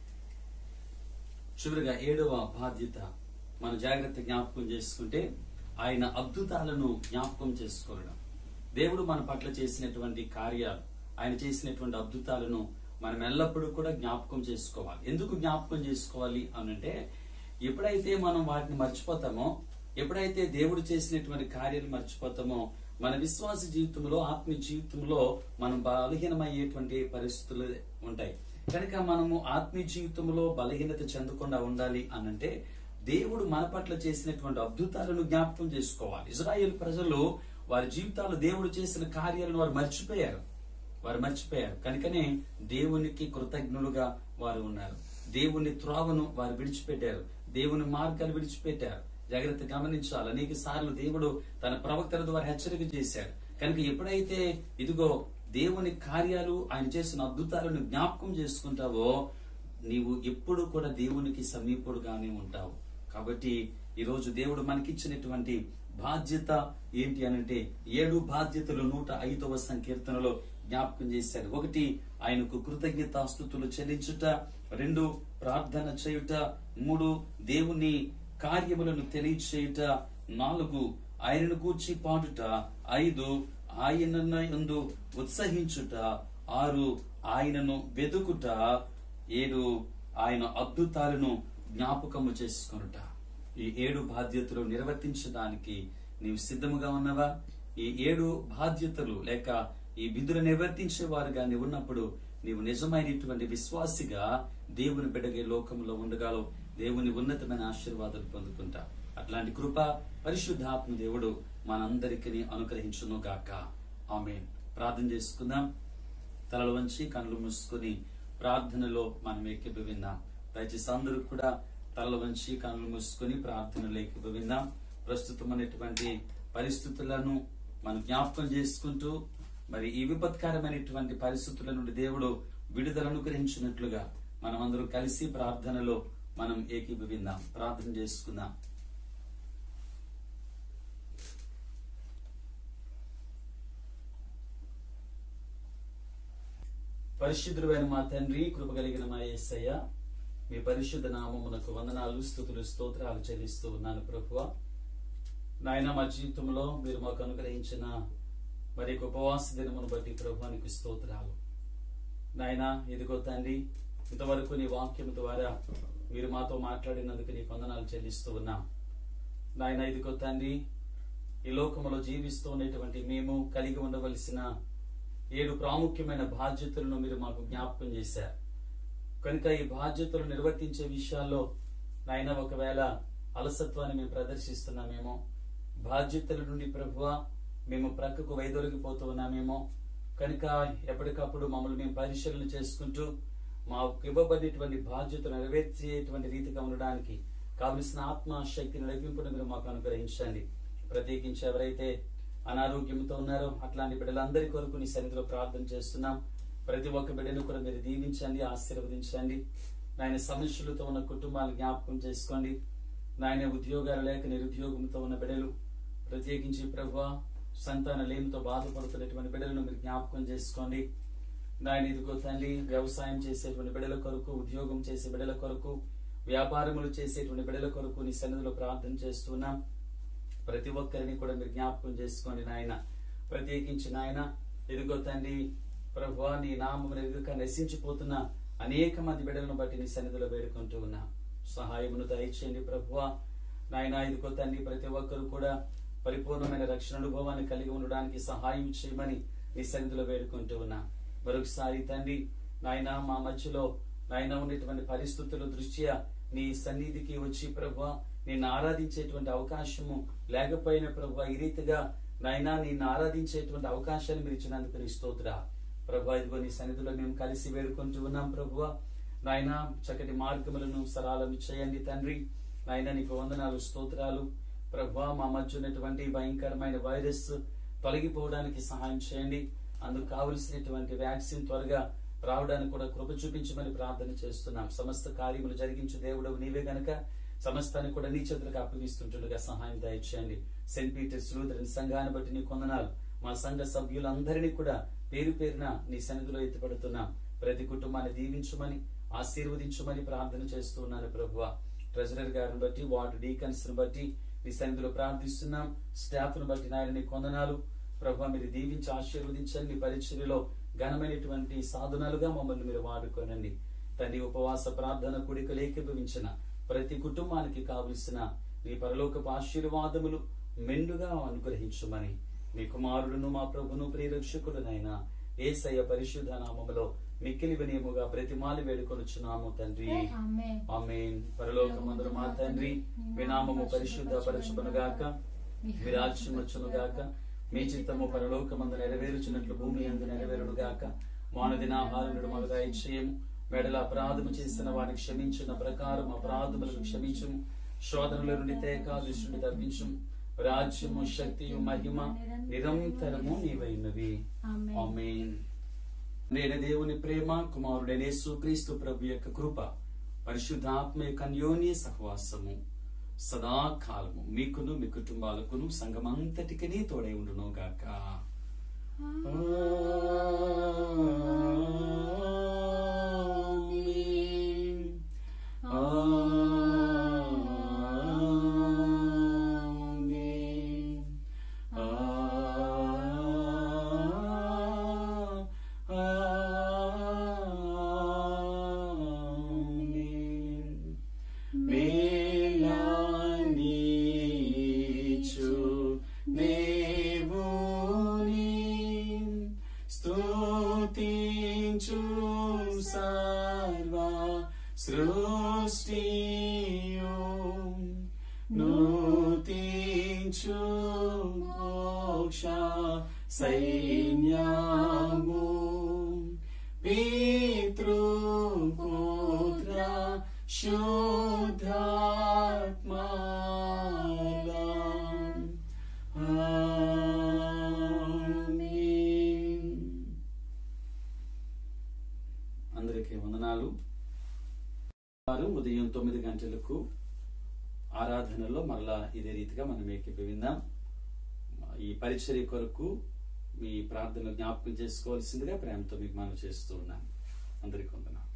చివరిగా ఏడవ బాధ్యత మన జాగ్రత్త జ్ఞాపకం చేసుకుంటే ఆయన అద్భుతాలను జ్ఞాపకం చేసుకోవడం దేవుడు మన పట్ల చేసినటువంటి కార్యాలు ఆయన చేసినటువంటి అద్భుతాలను మనం ఎల్లప్పుడూ కూడా జ్ఞాపకం చేసుకోవాలి ఎందుకు జ్ఞాపకం చేసుకోవాలి అనంటే ఎప్పుడైతే మనం వాటిని మర్చిపోతామో ఎప్పుడైతే దేవుడు చేసినటువంటి కార్యాలు మర్చిపోతామో మన విశ్వాస జీవితంలో ఆత్మీయ జీవితంలో మనం బలహీనమయ్యేటువంటి పరిస్థితులు ఉంటాయి కనుక మనము ఆత్మీయ జీవితంలో బలహీనత చెందకుండా ఉండాలి అనంటే దేవుడు మన పట్ల చేసినటువంటి అద్భుతాలను జ్ఞాపకం చేసుకోవాలి ఇజ్రాయేల్ ప్రజలు వారి జీవితాలు దేవుడు చేసిన కార్యాలను వారు మర్చిపోయారు వారు మర్చిపోయారు కనుకనే దేవునికి కృతజ్ఞులుగా వారు ఉన్నారు దేవుని త్రోవను వారు విడిచిపెట్టారు దేవుని మార్గాలు విడిచిపెట్టారు జాగ్రత్త గమనించాలి అనేక సార్లు దేవుడు తన ప్రవక్తల ద్వారా హెచ్చరిక చేశాడు కనుక ఎప్పుడైతే ఇదిగో దేవుని కార్యాలు ఆయన చేసిన అద్భుతాలను జ్ఞాపకం చేసుకుంటావో నీవు ఎప్పుడు కూడా దేవునికి సమీపుడుగానే ఉంటావు కాబట్టి ఈ రోజు దేవుడు మనకిచ్చినటువంటి బాధ్యత ఏంటి అనంటే ఏడు బాధ్యతలు నూట ఐదవ సంకీర్తనలో జ్ఞాపకం చేశాడు ఒకటి ఆయనకు కృతజ్ఞతాస్థుతులు చెల్లించుట రెండు ప్రార్థన చేయుట మూడు దేవుని కార్యములను తెలియచేయుట నాలుగు ఆయనను కూర్చి పాడుట ఐదు ఆయన యందు ఉత్సహించుట ఆరు ఆయనను వెదుకుట ఏడు ఆయన అద్భుతాలను జ్ఞాపకము చేసుకొనుట ఈ ఏడు బాధ్యతలు నిర్వర్తించడానికి నీవు సిద్ధముగా ఉన్నావా ఈ ఏడు బాధ్యతలు లేక ఈ విధులు నిర్వర్తించే వారుగా నీవు ఉన్నప్పుడు నీవు నిజమైనటువంటి విశ్వాసిగా దేవుని బిడ్డగే లోకంలో ఉండగాలో దేవుని ఉన్నతమైన ఆశీర్వాదాలు పొందుకుంటా అట్లాంటి కృప పరిశుద్ధాత్మ దేవుడు మనందరికీ అనుగ్రహించును గాక ఆమె ప్రార్థన చేసుకుందాం తలలు వంచి కళ్ళు మూసుకొని ప్రార్థనలో మనం ఏకీభవిందాం దయచేసి అందరూ కూడా తలలు వంచి కళ్ళు మూసుకొని ప్రార్థనలో ఏకీభవిందాం ప్రస్తుతం అనేటువంటి పరిస్థితులను మనం జ్ఞాపకం చేసుకుంటూ మరి ఈ విపత్కరమైనటువంటి పరిస్థితుల నుండి దేవుడు విడుదల అనుగ్రహించినట్లుగా మనం అందరూ కలిసి ప్రార్థనలో మనం ఏకీభవిందాం ప్రార్థన చేసుకుందాం పరిశుద్ధుడైన మా తండ్రి కృప కలిగిన మా యేసయ్య మీ పరిశుద్ధ నామమునకు వందనాలు స్థుతులు స్తోత్రాలు చెల్లిస్తూ ఉన్నాను ప్రభువ నాయన మా జీవితంలో మీరు మాకు అనుగ్రహించిన మరి యొక్క ఉపవాస దినమును బట్టి ప్రభువానికి స్తోత్రాలు నాయన ఇదిగో తండ్రి ఇంతవరకు నీ వాక్యం ద్వారా మీరు మాతో మాట్లాడినందుకు నీ వందనాలు చెల్లిస్తూ ఉన్నాం నాయన ఇదిగో తండ్రి ఈ లోకములో జీవిస్తూ ఉండేటువంటి మేము కలిగి ఉండవలసిన ఏడు ప్రాముఖ్యమైన బాధ్యతలను మీరు మాకు జ్ఞాపకం చేశారు కనుక ఈ బాధ్యతలు నిర్వర్తించే విషయాల్లో నాయన ఒకవేళ అలసత్వాన్ని మేము ప్రదర్శిస్తున్నామేమో బాధ్యతల నుండి ప్రభువ మేము ప్రక్కకు వైదొలిగిపోతూ ఉన్నామేమో కనుక ఎప్పటికప్పుడు మమ్మల్ని మేము పరిశీలన చేసుకుంటూ మాకు ఇవ్వబడినటువంటి బాధ్యతలు నెరవేర్చేటువంటి రీతిగా ఉండడానికి కావలసిన ఆత్మ శక్తిని నడిపింపును మీరు మాకు అనుగ్రహించండి ప్రత్యేకించి ఎవరైతే అనారోగ్యంతో ఉన్నారో అట్లాంటి బిడ్డలందరి కొరకు నీ సన్నిధిలో ప్రార్థన చేస్తున్నాం ప్రతి ఒక్క బిడ్డను కూడా మీరు దీవించండి ఆశీర్వదించండి నాయన సమస్యలతో ఉన్న కుటుంబాలను జ్ఞాపకం చేసుకోండి నాయన ఉద్యోగాలు లేక నిరుద్యోగంతో ఉన్న బిడ్డలు ప్రత్యేకించి ప్రభు సంతాన లేమితో బాధపడుతున్నటువంటి బిడ్డలను మీరు జ్ఞాపకం చేసుకోండి నాయన ఇదిగో తండ్రి వ్యవసాయం చేసేటువంటి బిడ్డల కొరకు ఉద్యోగం చేసే బిడ్డల కొరకు వ్యాపారములు చేసేటువంటి బిడ్డల కొరకు నీ సన్నిధిలో ప్రార్థన చేస్తున్నాం ప్రతి ఒక్కరిని కూడా మీరు జ్ఞాపకం చేసుకోండి నాయన ప్రత్యేకించి నాయన ఎదుగో తండ్రి ప్రభు నీ నామం ఎదుగుక నశించిపోతున్న అనేక మంది బిడ్డలను బట్టి నీ సన్నిధిలో వేడుకుంటూ ఉన్నా సహాయమును దయచేయండి ప్రభువా నాయన ఇదిగో తండ్రి ప్రతి ఒక్కరు కూడా పరిపూర్ణమైన రక్షణ అనుభవాన్ని కలిగి ఉండడానికి సహాయం చేయమని నీ సన్నిధిలో వేడుకుంటూ ఉన్నా మరొకసారి తండ్రి నాయన మా మధ్యలో నాయన ఉన్నటువంటి పరిస్థితుల దృష్ట్యా నీ సన్నిధికి వచ్చి ప్రభు నిన్ను ఆరాధించేటువంటి అవకాశము లేకపోయిన ప్రభు ఈ రీతిగా నాయన నిన్ను ఆరాధించేటువంటి అవకాశాన్ని మీరు ఇచ్చినందుకు నీ స్తోత్ర ప్రభు ఇదిగో నీ సన్నిధిలో మేము కలిసి వేడుకుంటూ ఉన్నాం ప్రభువ నాయన చక్కటి మార్గములను సరాలను చేయండి తండ్రి నాయన నీకు వందనాలు స్తోత్రాలు ప్రభు మా మధ్య ఉన్నటువంటి భయంకరమైన వైరస్ తొలగిపోవడానికి సహాయం చేయండి అందుకు కావలసినటువంటి వ్యాక్సిన్ త్వరగా రావడానికి కూడా కృప చూపించమని ప్రార్థన చేస్తున్నాం సమస్త కార్యములు జరిగించు దేవుడు నీవే గనక సమస్తాన్ని కూడా నీ చేతులకు అప్పగిస్తుంటుండగా సహాయం దయచేయండి సెంట్ పీటర్స్ లూథరన్ సంఘాన్ని బట్టి నీ కొందనాలు మా సంఘ సభ్యులందరినీ కూడా పేరు పేరున నీ సన్నిధిలో ఎత్తిపడుతున్నాం ప్రతి కుటుంబాన్ని దీవించమని ఆశీర్వదించమని ప్రార్థన చేస్తున్నాను ప్రభువ ట్రెజరర్ గారిని బట్టి వార్డు డీకన్స్ ని బట్టి నీ సన్నిధిలో ప్రార్థిస్తున్నాం స్టాఫ్ ను బట్టి నాయన నీ కొందనాలు ప్రభు మీరు దీవించి ఆశీర్వదించండి మీ పరిచర్యలో ఘనమైనటువంటి సాధనాలుగా మమ్మల్ని మీరు వాడుకోనండి తండ్రి ఉపవాస ప్రార్థన కూడికలు ఏకీభవించిన ప్రతి కుటుంబానికి కావలసిన నీ పరలోకపు ఆశీర్వాదములు మెండుగా అనుగ్రహించమని మీ కుమారుడును మా ప్రభును ప్రియరక్షకుడునైనా ఏసయ్య పరిశుద్ధ నామములో మిక్కిలి వినయముగా ప్రతిమాలి వేడుకొనుచున్నాము తండ్రి ఆమేన్. ఆమేన్ పరలోకమందున మా తండ్రి మీ నామము పరిశుద్ధ పరచుకొనుగాక మీ రాజ్యం వచ్చునుగాక మీ చిత్తము పరలోకమందు నెరవేరుచున్నట్లు భూమి అందు నెరవేరుడుగాక మానదినాహారుడు మగ దయచేయము మెడల అపరాధము చేసిన వారిని క్షమించిన ప్రకారం అపరాధములను క్షమించుము శోధనల నుండి తేక దృష్టిని తప్పించుము రాజ్యము శక్తియు మహిమ నిరంతరము నీవైనవి ఆమేన్. ఆమేన్ నేను దేవుని ప్రేమ కుమారుడైన యేసుక్రీస్తు ప్రభు యొక్క కృప పరిశుద్ధాత్మ యొక్క అన్యోన్య సహవాసము సదాకాలము మీకును మీ కుటుంబాలకును సంఘమంతటికి తోడై ఉండును గాక ఆమేన్. ఆమేన్. ఆమేన్. మేలానీచు దేవుని స్తుతించు సర్వ సృష్టియు నూతించు మోక్ష సైన్యము పితృపుత్ర శుద్ధాత్మాల ఆమేన్. అందరికీ వందనాలు వారు ఉదయం తొమ్మిది గంటలకు ఆరాధనలో మరలా ఇదే రీతిగా మనం ఏకీభవిందాం ఈ పరిచర్య కొరకు మీ ప్రార్థనలు జ్ఞాపకం చేసుకోవాల్సిందిగా ప్రేమతో మీకు మనం చేస్తూ ఉన్నాను అందరికీ వందనాలు